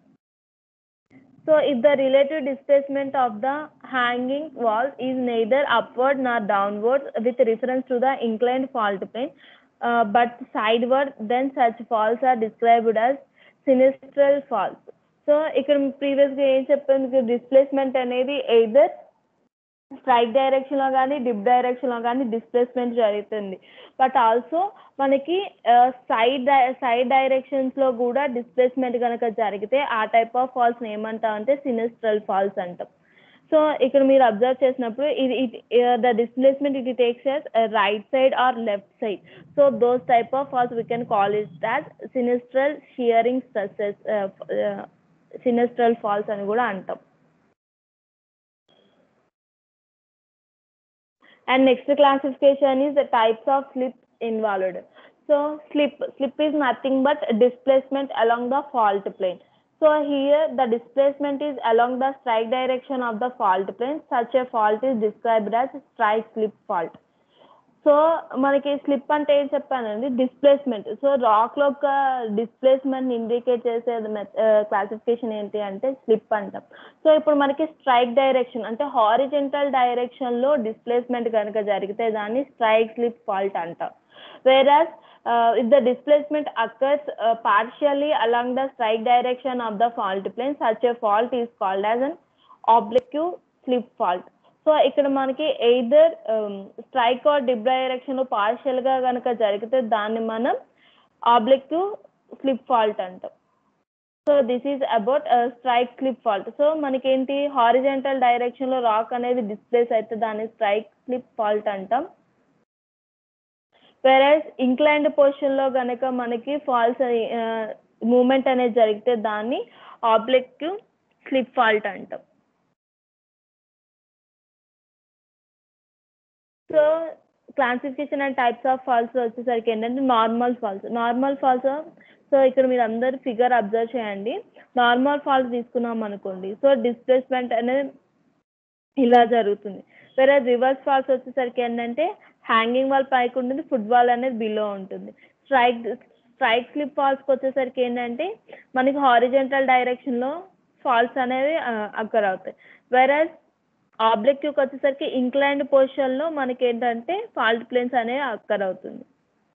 So if the relative displacement of the hanging wall is neither upward nor downward with reference to the inclined fault plane, but sideward then such faults are described as sinistral faults so ఇక్కడ ప్రీవియస్గా ఏం చెప్పాను displacement అనేది either strike డైరెక్షన్లో కానీ dip డైరెక్షన్లో కానీ displacement జరుగుతుంది బట్ ఆల్సో మనకి సైడ్ సైడ్ డైరెక్షన్స్లో కూడా డిస్ప్లేస్మెంట్ కనుక జరిగితే ఆ టైప్ ఆఫ్ ఫాల్స్ ఏమంటాం అంటే సినిస్ట్రల్ ఫాల్స్ అంటాం సో ఇక్కడ మీరు అబ్జర్వ్ చేసినప్పుడు ఇది the displacement it takes as right side or left side so those type of faults we can call it that sinistral shearing stresses sinistral faults అని కూడా అంటాం and next classification is the types of slip involved so slip slip is nothing but displacement along the fault plane so here the displacement is along the strike direction of the fault plane such a fault is described as strike slip fault so మనకి slip అంటే ఏం చెప్పానండి displacement so rock లో ఒక displacement indicate చేసే classification ఏంటి అంటే slip అంటాం సో ఇప్పుడు మనకి స్ట్రైక్ డైరెక్షన్ అంటే హారిజెంటల్ డైరెక్షన్ లో డిస్ప్లేస్మెంట్ కనుక జరిగితే దాన్ని స్ట్రైక్ స్లిప్ ఫాల్ట్ అంటాం whereas if the displacement occurs uh, partially along the strike direction of the fault plane such a fault is called as an oblique slip fault so ఇక్కడ మనకి either strike or dip direction partial గా కనుక జరిగితే దాన్ని మనం oblique slip fault అంటాం so this is about strike slip fault so మనకేంటి horizontal direction లో రాక్ అనేది డిస్ప్లేస్ అయితే దాన్ని స్ట్రైక్ స్లిప్ ఫాల్ట్ అంటాం వెరస్ ఇంక్లైన్డ్ పొజిషన్ లో గనక మనకి ఫాల్స్ మూమెంట్ అనేది జరిగితే దాన్ని ఆబ్లిక్ స్లిప్ ఫాల్ట్ అంటాం so classification and types of faults వచ్చేసరికి ఏంటంటే normal faults normal faults so ఇక్కడ మీరు అందరు ఫిగర్ అబ్జర్వ్ చేయండి నార్మల్ ఫాల్స్ తీసుకున్నాం అనుకోండి సో డిస్ప్లేస్మెంట్ అనేది ఇలా జరుగుతుంది వేరే రివర్స్ ఫాల్స్ వచ్చేసరికి ఏంటంటే హ్యాంగింగ్ వాల్ పైకి ఉంటుంది ఫుట్బాల్ అనేది బిలో ఉంటుంది స్ట్రైక్ స్ట్రైక్ స్లిప్ ఫాల్స్కి వచ్చేసరికి ఏంటంటే మనకి హారిజెంటల్ డైరెక్షన్లో ఫాల్స్ అనేవి అక్కర్ అవుతాయి వేరే ఆబ్జెక్టివ్కి వచ్చేసరికి ఇంక్లైన్డ్ పొజిషన్లో మనకి ఏంటంటే ఫాల్ట్ ప్లేన్స్ అనేవి అక్కర్ అవుతుంది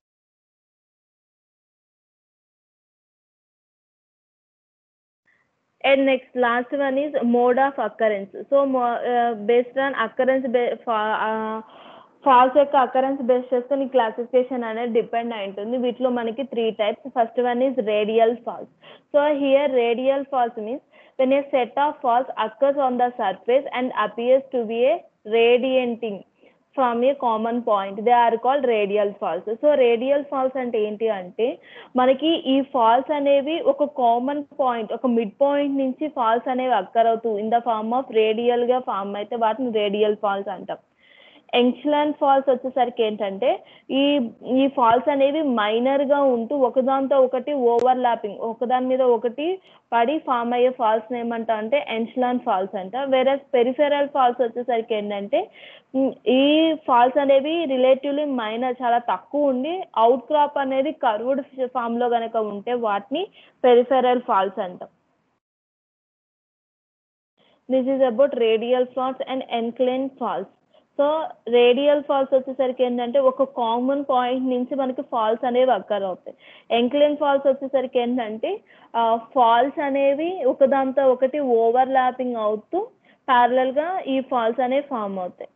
and next last one is mode of occurrence so based on occurrence faults యొక్క అక్కరెన్స్ బేస్ చేసుకొని క్లాసిఫికేషన్ అనేది డిపెండ్ అయి ఉంటుంది వీటిలో మనకి three types first one is radial faults so here radial faults means when a set of faults occurs on the surface and appears to be a radiating from a common point they are called radial faults so radial faults అంటే ఏంటి అంటే మనకి ఈ faults అనేవి ఒక common point ఒక mid point నుంచి faults అనేవి అక్కర్ అవుతూ in the form of radial గా ఫామ్ అయితే వాటిని రేడియల్ ఫాల్స్ అంటాం ఎంక్లాన్ ఫాల్స్ వచ్చేసరికి ఏంటంటే ఈ ఈ ఫాల్స్ అనేవి మైనర్ గా ఉంటూ ఒకదాంతో ఒకటి ఓవర్ ల్యాపింగ్ ఒకదాని మీద ఒకటి పడి ఫామ్ అయ్యే ఫాల్స్ ఏమంటా అంటే ఎన్షలాన్ ఫాల్స్ అంట వేరే పెరిఫెరల్ ఫాల్స్ వచ్చేసరికి ఏంటంటే ఈ ఫాల్స్ అనేవి రిలేటివ్లీ మైనర్ చాలా తక్కువ ఉండి అవుట్ క్రాప్ అనేది కర్వ్డ్ ఫామ్ లో కనుక ఉంటే వాటిని పెరిఫెరల్ ఫాల్స్ అంటాం this is about radial faults and inclined faults so radial faults వచ్చేసరికి ఏంటంటే ఒక కామన్ పాయింట్ నుంచి మనకి ఫాల్స్ అనేవి అక్కర్ అవుతాయి ఎంక్లైన్ ఫాల్స్ వచ్చేసరికి ఏంటంటే ఫాల్స్ అనేవి ఒకదాంతో ఒకటి ఓవర్ ల్యాపింగ్ అవుతూ ప్యారలల్ గా ఈ ఫాల్స్ అనేవి ఫామ్ అవుతాయి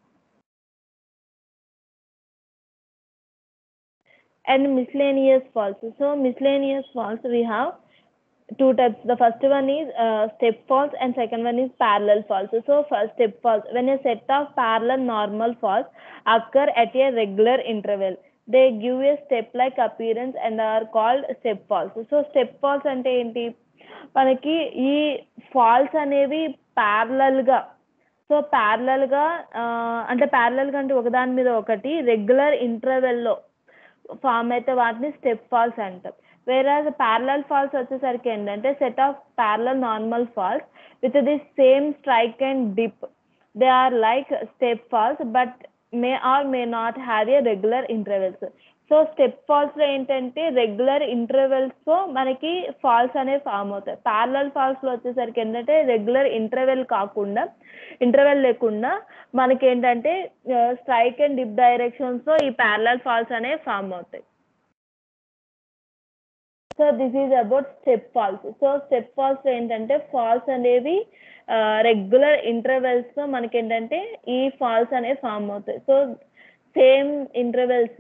and miscellaneous faults so miscellaneous faults we have two types the first one is uh, step falls and second one is parallel falls so first step falls when a set of parallel normal falls occur at a regular interval they give a step like appearance and are called step falls so step falls అంటే ఏంటి మనకి ఈ faults అనేవి parallel గా so parallel గా అంటే parallel గా అంటే ఒకదాని మీద ఒకటి రెగ్యులర్ ఇంటర్వెల్లో ఫామ్ అయితే వాటిని స్టెప్ ఫాల్స్ అంటాం whereas parallel falls వచ్చేసరికి ఏంటంటే set of parallel normal falls with the same strike and dip they are like step falls but may or may not have a regular intervals so step faults లో ఏంటంటే regular intervals తో మనకి falls అనేవి form అవుతాయి parallel falls లో వచ్చేసరికి ఏంటంటే regular interval కాకుండా ఇంటర్వెల్ లేకుండా మనకి ఏంటంటే స్ట్రైక్ అండ్ డిప్ డైరెక్షన్స్ లో ఈ ప్యారలల్ ఫాల్స్ అనేవి ఫామ్ అవుతాయి so this is about step faults so step faults ఏంటంటే ఫాల్స్ అనేవి రెగ్యులర్ ఇంటర్వెల్స్లో మనకి ఏంటంటే ఈ ఫాల్స్ అనేవి ఫామ్ అవుతాయి so same intervals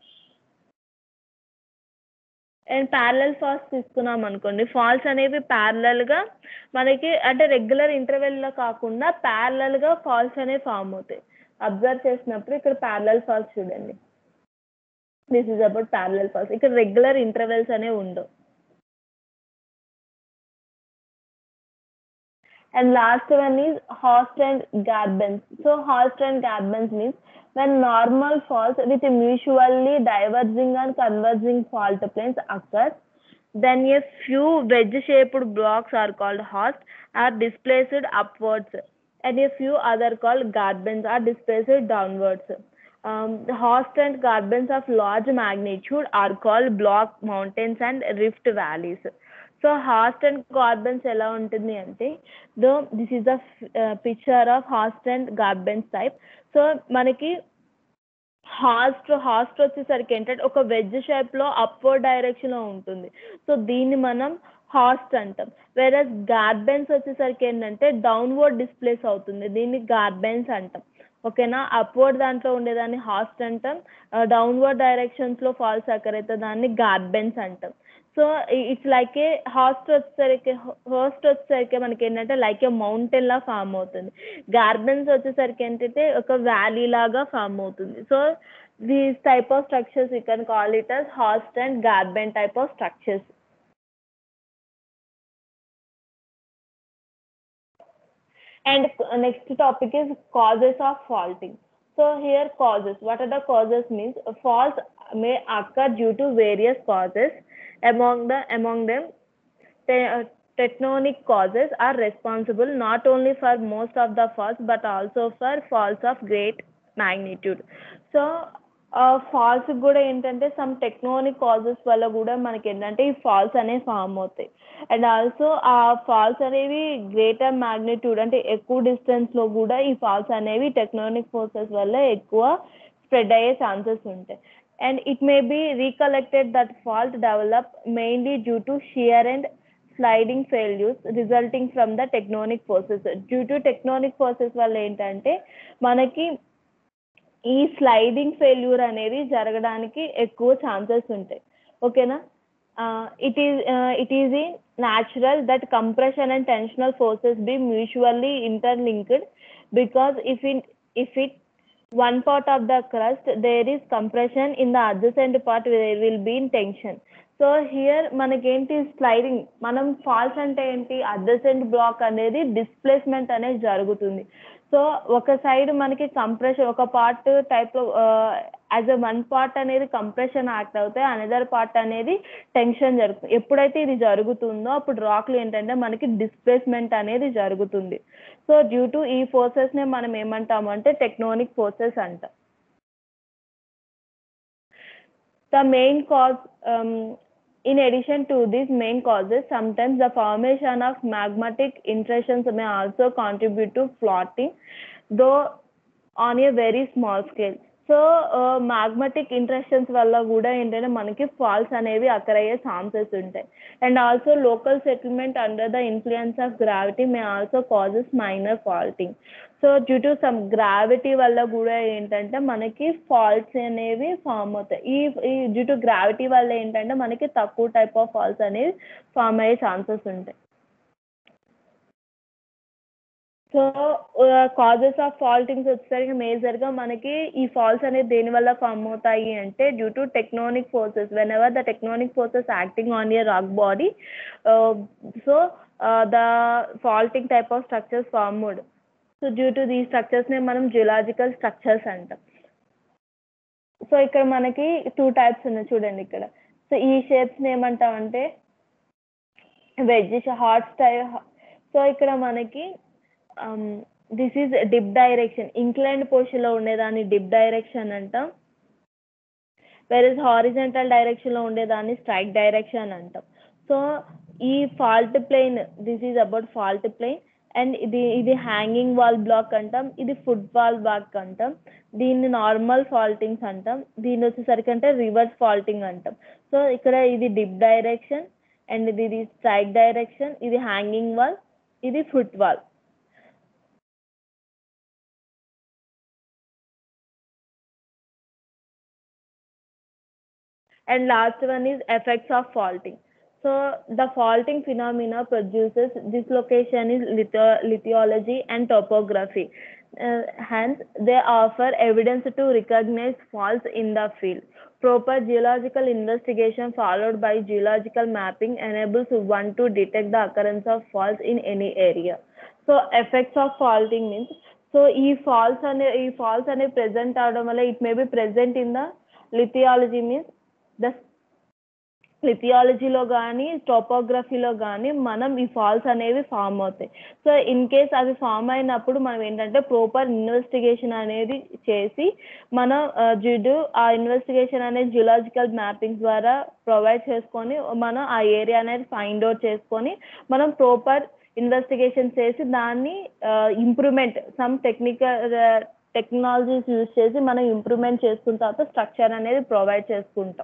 and parallel faults తీసుకున్నాం అనుకోండి ఫాల్స్ అనేవి ప్యారలల్గా మనకి అంటే రెగ్యులర్ ఇంటర్వెల్లో కాకుండా ప్యారలల్గా ఫాల్స్ అనేవి ఫామ్ అవుతాయి అబ్జర్వ్ చేసినప్పుడు ఇక్కడ ప్యారలల్ ఫాల్స్ చూడండి this is about parallel faults ఇక్కడ రెగ్యులర్ ఇంటర్వెల్స్ అనేవి ఉండవు and last one is Horst and Garbens. So Horst and Garbens means when normal faults with mutually diverging and converging fault planes occur, then a few wedge-shaped blocks are called Horst are displaced upwards, and a few other called Garbens are displaced downwards. Um, the Horst and Garbens of large magnitude are called block mountains and rift valleys. So horst and grabens ఎలా ఉంటుంది అంటే though this is the picture of horst and grabens type so మనకి horst horst వచ్చేసరికి ఏంటంటే ఒక veg షేప్లో upward డైరెక్షన్లో ఉంటుంది సో దీన్ని మనం హాస్ట్ అంటాం వేరే గార్బెన్స్ వచ్చేసరికి ఏంటంటే డౌన్వర్డ్ డిస్ప్లేస్ అవుతుంది దీన్ని గార్బెన్స్ అంటాం ఓకేనా అప్వర్డ్ దాంట్లో ఉండేదాన్ని హాస్ట్ అంటాం డౌన్వర్డ్ డైరెక్షన్స్లో ఫాల్స్ అక్కర్ అయితే దాన్ని గార్బెన్స్ అంటాం so it's like a horst వచ్చేసరికి హోస్ట్ వచ్చేసరికి మనకి ఏంటంటే లైక్ ఏ మౌంటైన్ లా ఫామ్ అవుతుంది గార్బెన్స్ వచ్చేసరికి ఏంటంటే ఒక వ్యాలీ లాగా ఫామ్ అవుతుంది so these type of structures you can call it as horst and graben type of structures and next topic is causes of faulting so here causes what are the causes means faults may occur due to various causes among the among them te- uh, tectonic causes are responsible not only for most of the faults but also for faults of great magnitude so faults కూడా ఏంటంటే some టెక్నోనిక్ causes వల్ల కూడా మనకి ఏంటంటే ఈ faults అనేవి form అవుతాయి and also ఆ ఫాల్స్ అనేవి గ్రేటర్ మ్యాగ్నిట్యూడ్ అంటే ఎక్కువ డిస్టెన్స్లో కూడా ఈ ఫాల్స్ అనేవి టెక్నోనిక్ ఫోర్సెస్ వల్ల ఎక్కువ స్ప్రెడ్ అయ్యే ఛాన్సెస్ ఉంటాయి and it may be recollected that fault develop mainly due to shear and sliding failures resulting from the tectonic forces due to tectonic forces వల్ల ఏంటంటే మనకి ఈ స్లైడింగ్ ఫెయిల్యూర్ అనేది జరగడానికి ఎక్కువ ఛాన్సెస్ ఉంటాయి ఓకేనా ఇట్ ఈస్ ఇట్ ఈస్ ఈ natural that compression and tensional forces be mutually interlinked because if in if it one part of the crust there is compression in the adjacent part there will be in tension so here మనకేంటి sliding మనం faults అంటే ఏంటి adjacent block అనేది displacement అనేది జరుగుతుంది so ఒక side మనకి compression ఒక పార్ట్ టైప్లో యాజ్ అ వన్ పార్ట్ అనేది కంప్రెషన్ యాక్ట్ అవుతాయి అనదర్ పార్ట్ అనేది టెన్షన్ జరుగుతుంది ఎప్పుడైతే ఇది జరుగుతుందో అప్పుడు రాక్లు ఏంటంటే మనకి డిస్ప్లేస్మెంట్ అనేది జరుగుతుంది సో డ్యూ టు ఈ ఫోర్సెస్నే మనం ఏమంటామంటే టెక్నోనిక్ ఫోర్సెస్ అంటాం the main cause um, in addition to these main causes sometimes the formation of magmatic intrusions may also contribute to floating though on a very small scale so magmatic intrusions వల్ల కూడా ఏంటంటే మనకి falls అనేవి అక్కర్ అయ్యే chances ఉంటాయి and also local settlement under the influence of gravity may also causes minor faulting so due to some gravity వల్ల కూడా ఏంటంటే మనకి ఫాల్ట్స్ అనేవి ఫామ్ అవుతాయి ఈ ఈ డ్యూ టు గ్రావిటీ వల్ల ఏంటంటే మనకి తక్కువ టైప్ ఆఫ్ ఫాల్స్ అనేవి ఫామ్ అయ్యే ఛాన్సెస్ ఉంటాయి సో కాజెస్ ఆఫ్ ఫాల్టింగ్స్ వచ్చేసరికి మేజర్గా మనకి ఈ ఫాల్స్ అనేది దేని వల్ల ఫామ్ అవుతాయి అంటే due to tectonic forces whenever the tectonic forces acting on their rock body so the faulting type of structures formed so due to the స్ట్రక్చర్స్నే మనం జియలాజికల్ స్ట్రక్చర్స్ అంటాం సో ఇక్కడ మనకి టూ టైప్స్ ఉన్నాయి చూడండి ఇక్కడ సో ఈ షేప్స్ని ఏమంటామంటే వెజ్ హాట్ స్టైల్ సో ఇక్కడ మనకి this is dip direction inclined పొజిషన్లో ఉండేదాన్ని డిప్ డైరెక్షన్ అంటాం వెరస్ హారిజెంటల్ డైరెక్షన్లో ఉండేదాన్ని స్ట్రైక్ డైరెక్షన్ అంటాం సో ఈ fault plane this is about fault plane and ఇది ఇది హ్యాంగింగ్ వాల్ బ్లాక్ అంటాం ఇది ఫుట్ వాల్ బ్లాక్ అంటాం దీన్ని నార్మల్ ఫాల్టింగ్స్ అంటాం దీన్ని వచ్చేసరికి అంటే రివర్స్ ఫాల్టింగ్ అంటాం సో ఇక్కడ ఇది డిప్ డైరెక్షన్ అండ్ ఇది ఇది స్ట్రైక్ డైరెక్షన్ ఇది హ్యాంగింగ్ వాల్ ఇది foot wall and last one is effects of faulting so the faulting phenomena produces dislocation is litho- lithology and topography Uh, hence they offer evidence to recognize faults in the field proper geological investigation followed by geological mapping enables one to detect the occurrence of faults in any area so effects of faulting means so ఈ faults అనే ఈ faults అనేవి present అవడం వల్ల it may be present in the lithology means the లిథియాలజీలో కానీ టోపోగ్రఫీలో కానీ మనం ఈ ఫాల్స్ అనేవి ఫామ్ అవుతాయి సో ఇన్ కేస్ అవి ఫామ్ అయినప్పుడు మనం ఏంటంటే ప్రాపర్ ఇన్వెస్టిగేషన్ అనేది చేసి మనం జిడు ఆ ఇన్వెస్టిగేషన్ అనేది జియలాజికల్ మ్యాపింగ్ ద్వారా ప్రొవైడ్ చేసుకొని మనం ఆ ఏరియా అనేది ఫైండ్ అవుట్ చేసుకొని మనం ప్రాపర్ ఇన్వెస్టిగేషన్ చేసి దాన్ని improvement some technical technologies use చేసి మనం ఇంప్రూవ్మెంట్ చేసుకున్న తర్వాత స్ట్రక్చర్ అనేది ప్రొవైడ్ చేసుకుంటాం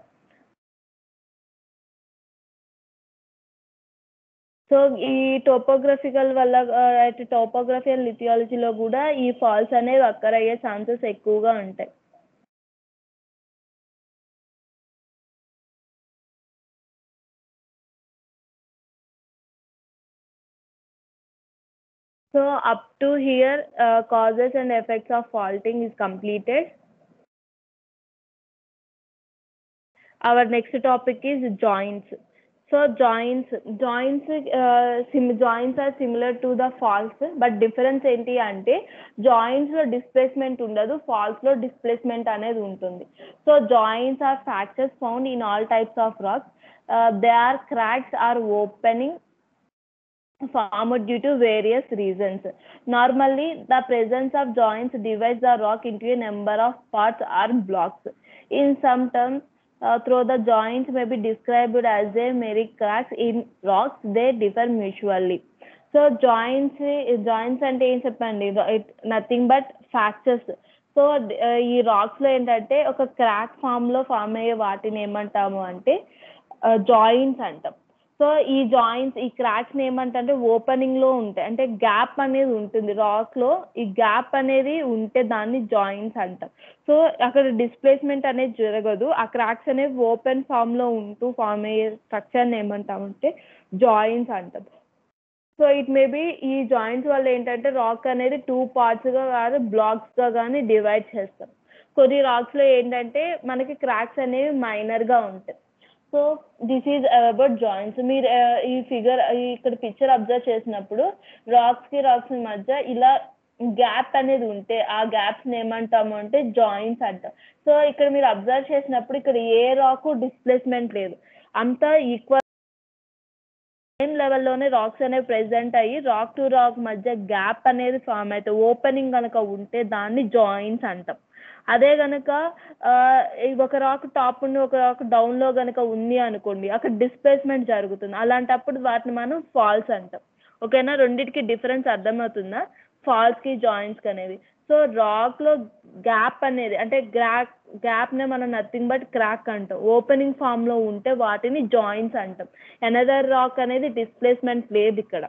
సో ఈ టోపోగ్రఫికల్ వల్ల అటు టోపోగ్రఫీ అండ్ లిథియాలజీలో కూడా ఈ ఫాల్స్ అనేవి అక్కర్ అయ్యే ఛాన్సెస్ ఎక్కువగా ఉంటాయి so up to here causes and effects of faulting is completed our next topic is joints so joints joints uh, sim joints are similar to the faults but difference ఏంటి అంటే joints లో displacement ఉండదు falls లో displacement అనేది ఉంటుంది so joints are fractures found in all types of rocks they are cracks or opening formed due to various reasons. Normally, the presence of joints divides the rock into a number of parts or blocks. In some terms, uh, though the joints may be described as a mere cracks in rocks, they differ mutually. So joints joints అంటే ఏం చెప్పండి nothing but fractures so ఈ rocks లో ఏంటంటే ఒక crack form లో form అయ్యే వాటిని ఏమంటాము అంటే జాయింట్స్ అంటాం సో ఈ జాయింట్స్ ఈ క్రాక్స్ ఏమంటే ఓపెనింగ్ లో ఉంటాయి అంటే గ్యాప్ అనేది ఉంటుంది రాక్ లో ఈ గ్యాప్ అనేది ఉంటే దాన్ని జాయింట్స్ అంటాం సో అక్కడ డిస్ప్లేస్మెంట్ అనేది జరగదు ఆ క్రాక్స్ అనేవి ఓపెన్ ఫామ్ లో ఉంటూ ఫామ్ అయ్యే స్ట్రక్చర్ ఏమంటామంటే జాయింట్స్ అంటాం సో ఇట్ మే బి ఈ జాయింట్స్ వల్ల ఏంటంటే రాక్ అనేది టూ పార్ట్స్ గా కాదు బ్లాక్స్ గా కానీ డివైడ్ చేస్తాం కొన్ని రాక్స్ లో ఏంటంటే మనకి క్రాక్స్ అనేవి మైనర్ గా ఉంటాయి so this is about joints మీరు ఈ ఫిగర్ ఇక్కడ పిక్చర్ అబ్జర్వ్ చేసినప్పుడు రాక్స్ కి రాక్స్ మధ్య ఇలా గ్యాప్ అనేది ఉంటే ఆ గ్యాప్స్ ఏమంటాము అంటే జాయింట్స్ అంటాం సో ఇక్కడ మీరు అబ్జర్వ్ చేసినప్పుడు ఇక్కడ ఏ రాక్ డిస్ప్లేస్మెంట్ లేదు అంతా ఈక్వల్ సేమ్ లెవెల్లోనే రాక్స్ అనేవి ప్రెసెంట్ అయ్యి రాక్ టు రాక్ మధ్య గ్యాప్ అనేది ఫామ్ అవుతాయి ఓపెనింగ్ కనుక ఉంటే దాన్ని జాయింట్స్ అంటాం అదే కనుక ఒక రాక్ టాప్ ఉండి ఒక రాక్ డౌన్లో కనుక ఉంది అనుకోండి అక్కడ డిస్ప్లేస్మెంట్ జరుగుతుంది అలాంటప్పుడు వాటిని మనం ఫాల్స్ అంటాం ఓకేనా రెండింటికి డిఫరెన్స్ అర్థమవుతుందా ఫాల్స్కి జాయింట్స్కి అనేది సో రాక్లో గ్యాప్ అనేది అంటే గ్రాక్ గ్యాప్నే మనం నథింగ్ బట్ క్రాక్ అంటాం ఓపెనింగ్ ఫామ్లో ఉంటే వాటిని జాయింట్స్ అంటాం ఎనదర్ రాక్ అనేది డిస్ప్లేస్మెంట్ లేదు ఇక్కడ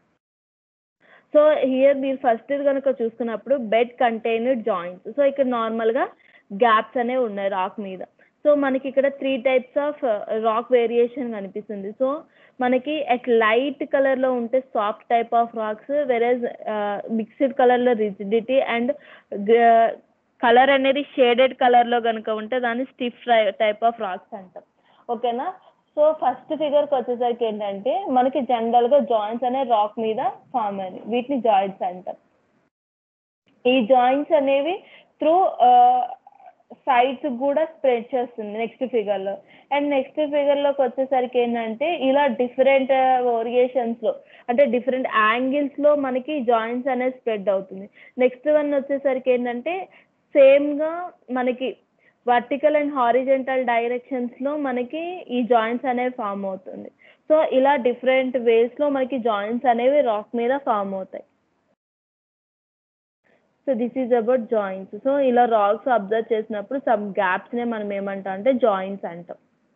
సో హియర్ మీరు ఫస్ట్ కనుక చూసుకున్నప్పుడు బెడ్ కంటైనర్ జాయింట్స్ సో ఇక్కడ నార్మల్గా గ్యాప్స్ అనేవి ఉన్నాయి రాక్ మీద సో మనకి ఇక్కడ three types of rock variation కనిపిస్తుంది సో మనకి అట్ లైట్ కలర్లో ఉంటే soft type of rocks average mixed కలర్లో రిజిడిటీ అండ్ కలర్ అనేది షేడెడ్ కలర్లో కనుక ఉంటే దాన్ని స్టిఫ్ టైప్ ఆఫ్ రాక్స్ అంటాం ఓకేనా సో ఫస్ట్ ఫిగర్కి వచ్చేసరికి ఏంటంటే మనకి జనరల్గా జాయింట్స్ అనే రాక్ మీద ఫామ్ అయ్యి వీటిని జాయింట్స్ అంటాం ఈ జాయింట్స్ అనేవి త్రూ సైడ్స్ కూడా స్ప్రెడ్ చేస్తుంది నెక్స్ట్ ఫిగర్లో అండ్ నెక్స్ట్ ఫిగర్లోకి వచ్చేసరికి ఏంటంటే ఇలా డిఫరెంట్ ఓరియేషన్స్లో అంటే డిఫరెంట్ యాంగిల్స్లో మనకి జాయింట్స్ అనేది స్ప్రెడ్ అవుతుంది నెక్స్ట్ వన్ వచ్చేసరికి ఏంటంటే సేమ్గా మనకి వర్టికల్ అండ్ హారిజెంటల్ డైరెక్షన్స్లో మనకి ఈ జాయింట్స్ అనేవి ఫామ్ అవుతుంది సో ఇలా డిఫరెంట్ వేస్లో మనకి జాయింట్స్ అనేవి రాక్ మీద ఫామ్ అవుతాయి so this is about joints so ఇలా రాక్స్ అబ్జర్వ్ చేసినప్పుడు సమ్ గ్యాప్స్నే మనం ఏమంటాం అంటే జాయింట్స్ అంటాం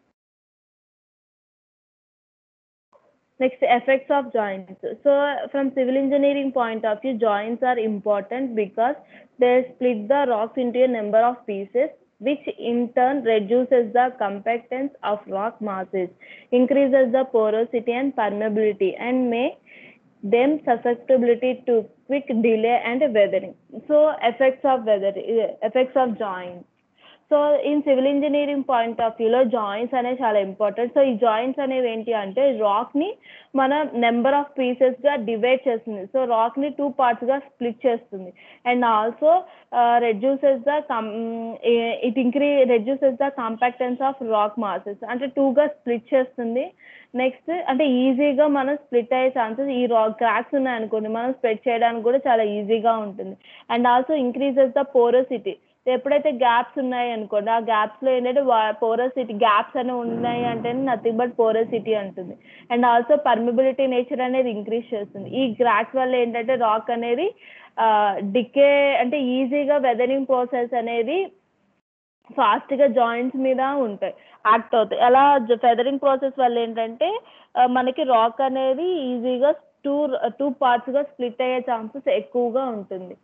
Next, effects of joints. So, from civil engineering point of view, joints are important because they split the rocks into a number of pieces, which in turn reduces the compactance of rock masses, increases the porosity and permeability, and may them susceptibility to quick delay and weathering. So, effects of weather, effects of joints. So in civil engineering point of వ్యూలో joints అనేవి చాలా important so ఈ joints అనేవి ఏంటి అంటే రాక్ని మన number of పీసెస్గా డివైడ్ చేస్తుంది సో రాక్ని టూ పార్ట్స్గా స్ప్లిట్ చేస్తుంది and also reduces the com it incre reduces the compactness of rock masses అంటే టూగా స్ప్లిట్ చేస్తుంది నెక్స్ట్ అంటే ఈజీగా మనం స్ప్లిట్ అయ్యే ఛాన్సెస్ ఈ రాక్ క్రాక్స్ ఉన్నాయనుకోండి మనం స్ప్రెడ్ చేయడానికి కూడా చాలా ఈజీగా ఉంటుంది and also increases the porosity ఎప్పుడైతే గ్యాప్స్ ఉన్నాయి అనుకోండి ఆ గ్యాప్స్లో ఏంటంటే పోరసిటీ గ్యాప్స్ అనేవి ఉన్నాయి అంటే నథింగ్ బట్ పోరసిటీ అంటుంది అండ్ ఆల్సో పర్మిబిలిటీ నేచర్ అనేది ఇంక్రీజ్ చేస్తుంది ఈ గ్రాక్స్ వల్ల ఏంటంటే రాక్ అనేది డికే అంటే ఈజీగా వెదరింగ్ ప్రాసెస్ అనేది ఫాస్ట్గా జాయింట్స్ మీద ఉంటాయి యాక్ట్ అవుతాయి అలా ఫెదరింగ్ ప్రాసెస్ వల్ల ఏంటంటే మనకి రాక్ అనేది ఈజీగా టూ టూ పార్ట్స్గా స్ప్లిట్ అయ్యే ఛాన్సెస్ ఎక్కువగా ఉంటుంది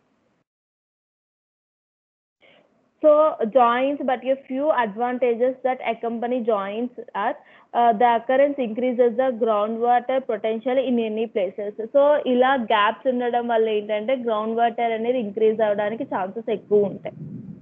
So joints, but a few advantages that accompany joints are uh, the occurrence increases the groundwater potential in any places. So ఇలా గ్యాప్స్ ఉండడం వల్ల ఏంటంటే గ్రౌండ్ వాటర్ అనేది ఇంక్రీజ్ అవ్వడానికి ఛాన్సెస్ ఎక్కువ ఉంటాయి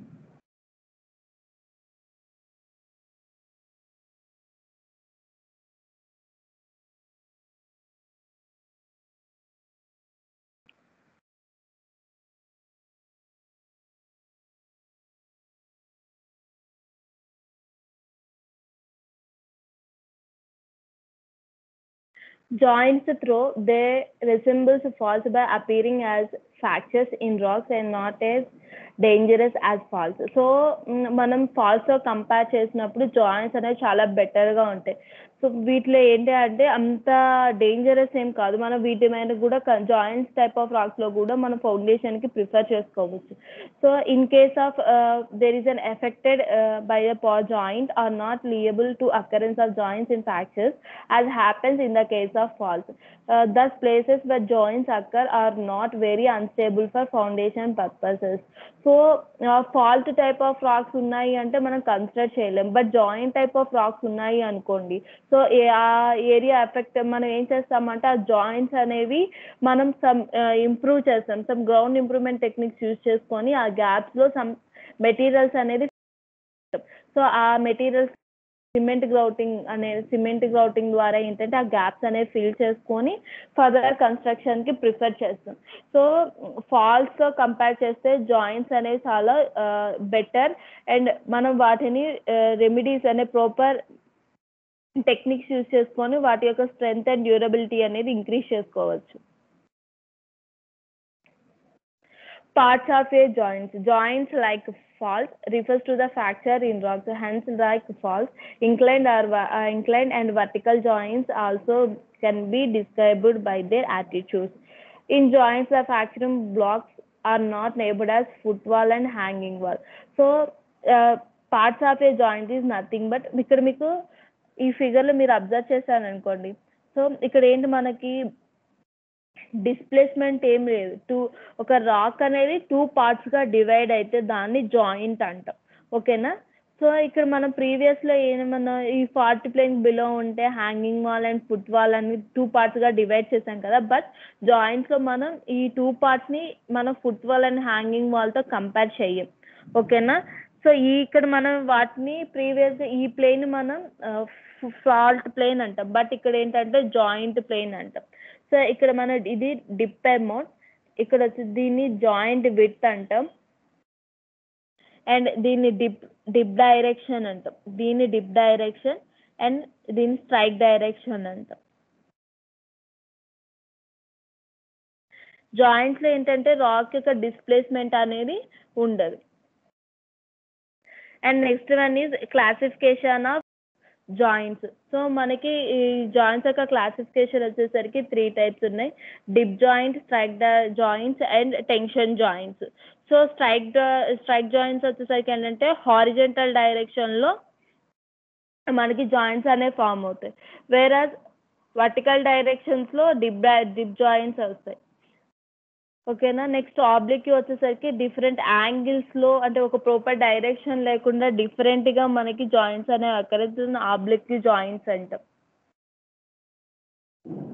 joints through they resembles faults by appearing as fractures in rocks and not as dangerous as faults so మనం ఫాల్స్తో కంపేర్ చేసినప్పుడు జాయింట్స్ అనేవి చాలా బెటర్గా ఉంటాయి సో వీటిలో ఏంటి అంటే అంత డేంజరస్ ఏం కాదు మనం వీటి మీద కూడా జాయింట్స్ టైప్ ఆఫ్ రాక్స్లో కూడా మనం ఫౌండేషన్కి ప్రిఫర్ చేసుకోవచ్చు so in case of there is unaffected by a pa joint or not liable to occurrence of joints in fractures as happens in the case of faults thus places where joints occur are not very unstable for foundation purposes so fault type of rocks ఉన్నాయి అంటే మనం consider చేయలేం but joint type of rocks ఉన్నాయి అనుకోండి so ఆ area effect మనం ఏం చేస్తామంటే ఆ జాయింట్స్ అనేవి మనం సమ్ ఇంప్రూవ్ చేస్తాం some ground improvement techniques use చేసుకొని ఆ గ్యాప్స్లో సమ్ మెటీరియల్స్ అనేది సో ఆ మెటీరియల్స్ సిమెంట్ గ్రౌటింగ్ అనే సిమెంట్ గ్రౌటింగ్ ద్వారా ఏంటంటే ఆ గ్యాప్స్ అనేవి ఫిల్ చేసుకొని ఫర్దర్ కన్స్ట్రక్షన్కి ప్రిఫర్ చేస్తాం సో ఫాల్స్తో కంపేర్ చేస్తే జాయింట్స్ అనేవి చాలా బెటర్ అండ్ మనం వాటిని రెమెడీస్ అనే ప్రాపర్ టెక్నిక్స్ యూజ్ చేసుకొని వాటి యొక్క స్ట్రెంగ్త్ అండ్ డ్యూరబిలిటీ అనేది ఇంక్రీజ్ చేసుకోవచ్చు parts of a joint. Joints like faults refers to the fracture in rocks. Hence, like faults, inclined or uh, inclined and vertical joints also can be described by their attitudes. In joints, the fracturing blocks are not labeled as footwall and hanging wall. So, uh, parts of a joint is nothing but ఇక్కడ మీకు ఈ ఫిగర్లో మీరు observe చేశారనుకోండి so ఇక్కడ ఏంటి మనకి displacement ఏం లేదు టూ ఒక రాక్ అనేది టూ పార్ట్స్గా డివైడ్ అయితే దాన్ని జాయింట్ అంటాం ఓకేనా సో ఇక్కడ మనం ప్రీవియస్లో ఏమన్నా ఈ ఫార్టీ ప్లేన్ బిలో ఉంటే hanging wall and foot wall అని టూ పార్ట్స్గా డివైడ్ చేసాం కదా బట్ జాయింట్స్లో మనం ఈ టూ పార్ట్స్ని మనం ఫుట్ వాల్ అండ్ హ్యాంగింగ్ వాల్తో కంపేర్ చెయ్యం ఓకేనా సో ఈ ఇక్కడ మనం వాటిని ప్రీవియస్గా ఈ ప్లేన్ మనం ఫాల్ట్ ప్లేన్ అంటాం బట్ ఇక్కడ ఏంటంటే జాయింట్ ప్లేన్ అంటాం సో ఇక్కడ మన ఇది డిప్ అమౌంట్ ఇక్కడ వచ్చి దీన్ని జాయింట్ విత్ అంటాం అండ్ దీన్ని డిప్ డిప్ డైరెక్షన్ అంటాం దీన్ని డిప్ డైరెక్షన్ అండ్ దీన్ని స్ట్రైక్ డైరెక్షన్ అంటాం జాయింట్స్లో ఏంటంటే రాక్ యొక్క డిస్ప్లేస్మెంట్ అనేది ఉండదు and next one is classification of joints so మనకి ఈ జాయింట్స్ యొక్క క్లాసిఫికేషన్ వచ్చేసరికి త్రీ టైప్స్ ఉన్నాయి dip joint strike joints and tension joints so strike strike joints వచ్చేసరికి ఏంటంటే హారిజెంటల్ డైరెక్షన్లో మనకి జాయింట్స్ అనేవి ఫామ్ అవుతాయి వేరే వర్టికల్ డైరెక్షన్స్లో డిప్ డిప్ జాయింట్స్ వస్తాయి ఓకేనా నెక్స్ట్ ఆబ్లిక్కి వచ్చేసరికి డిఫరెంట్ యాంగిల్స్లో అంటే ఒక ప్రాపర్ డైరెక్షన్ లేకుండా డిఫరెంట్గా మనకి జాయింట్స్ అనేవి అక్కర్లేదు ఆబ్లిక్ జాయింట్స్ అంటాం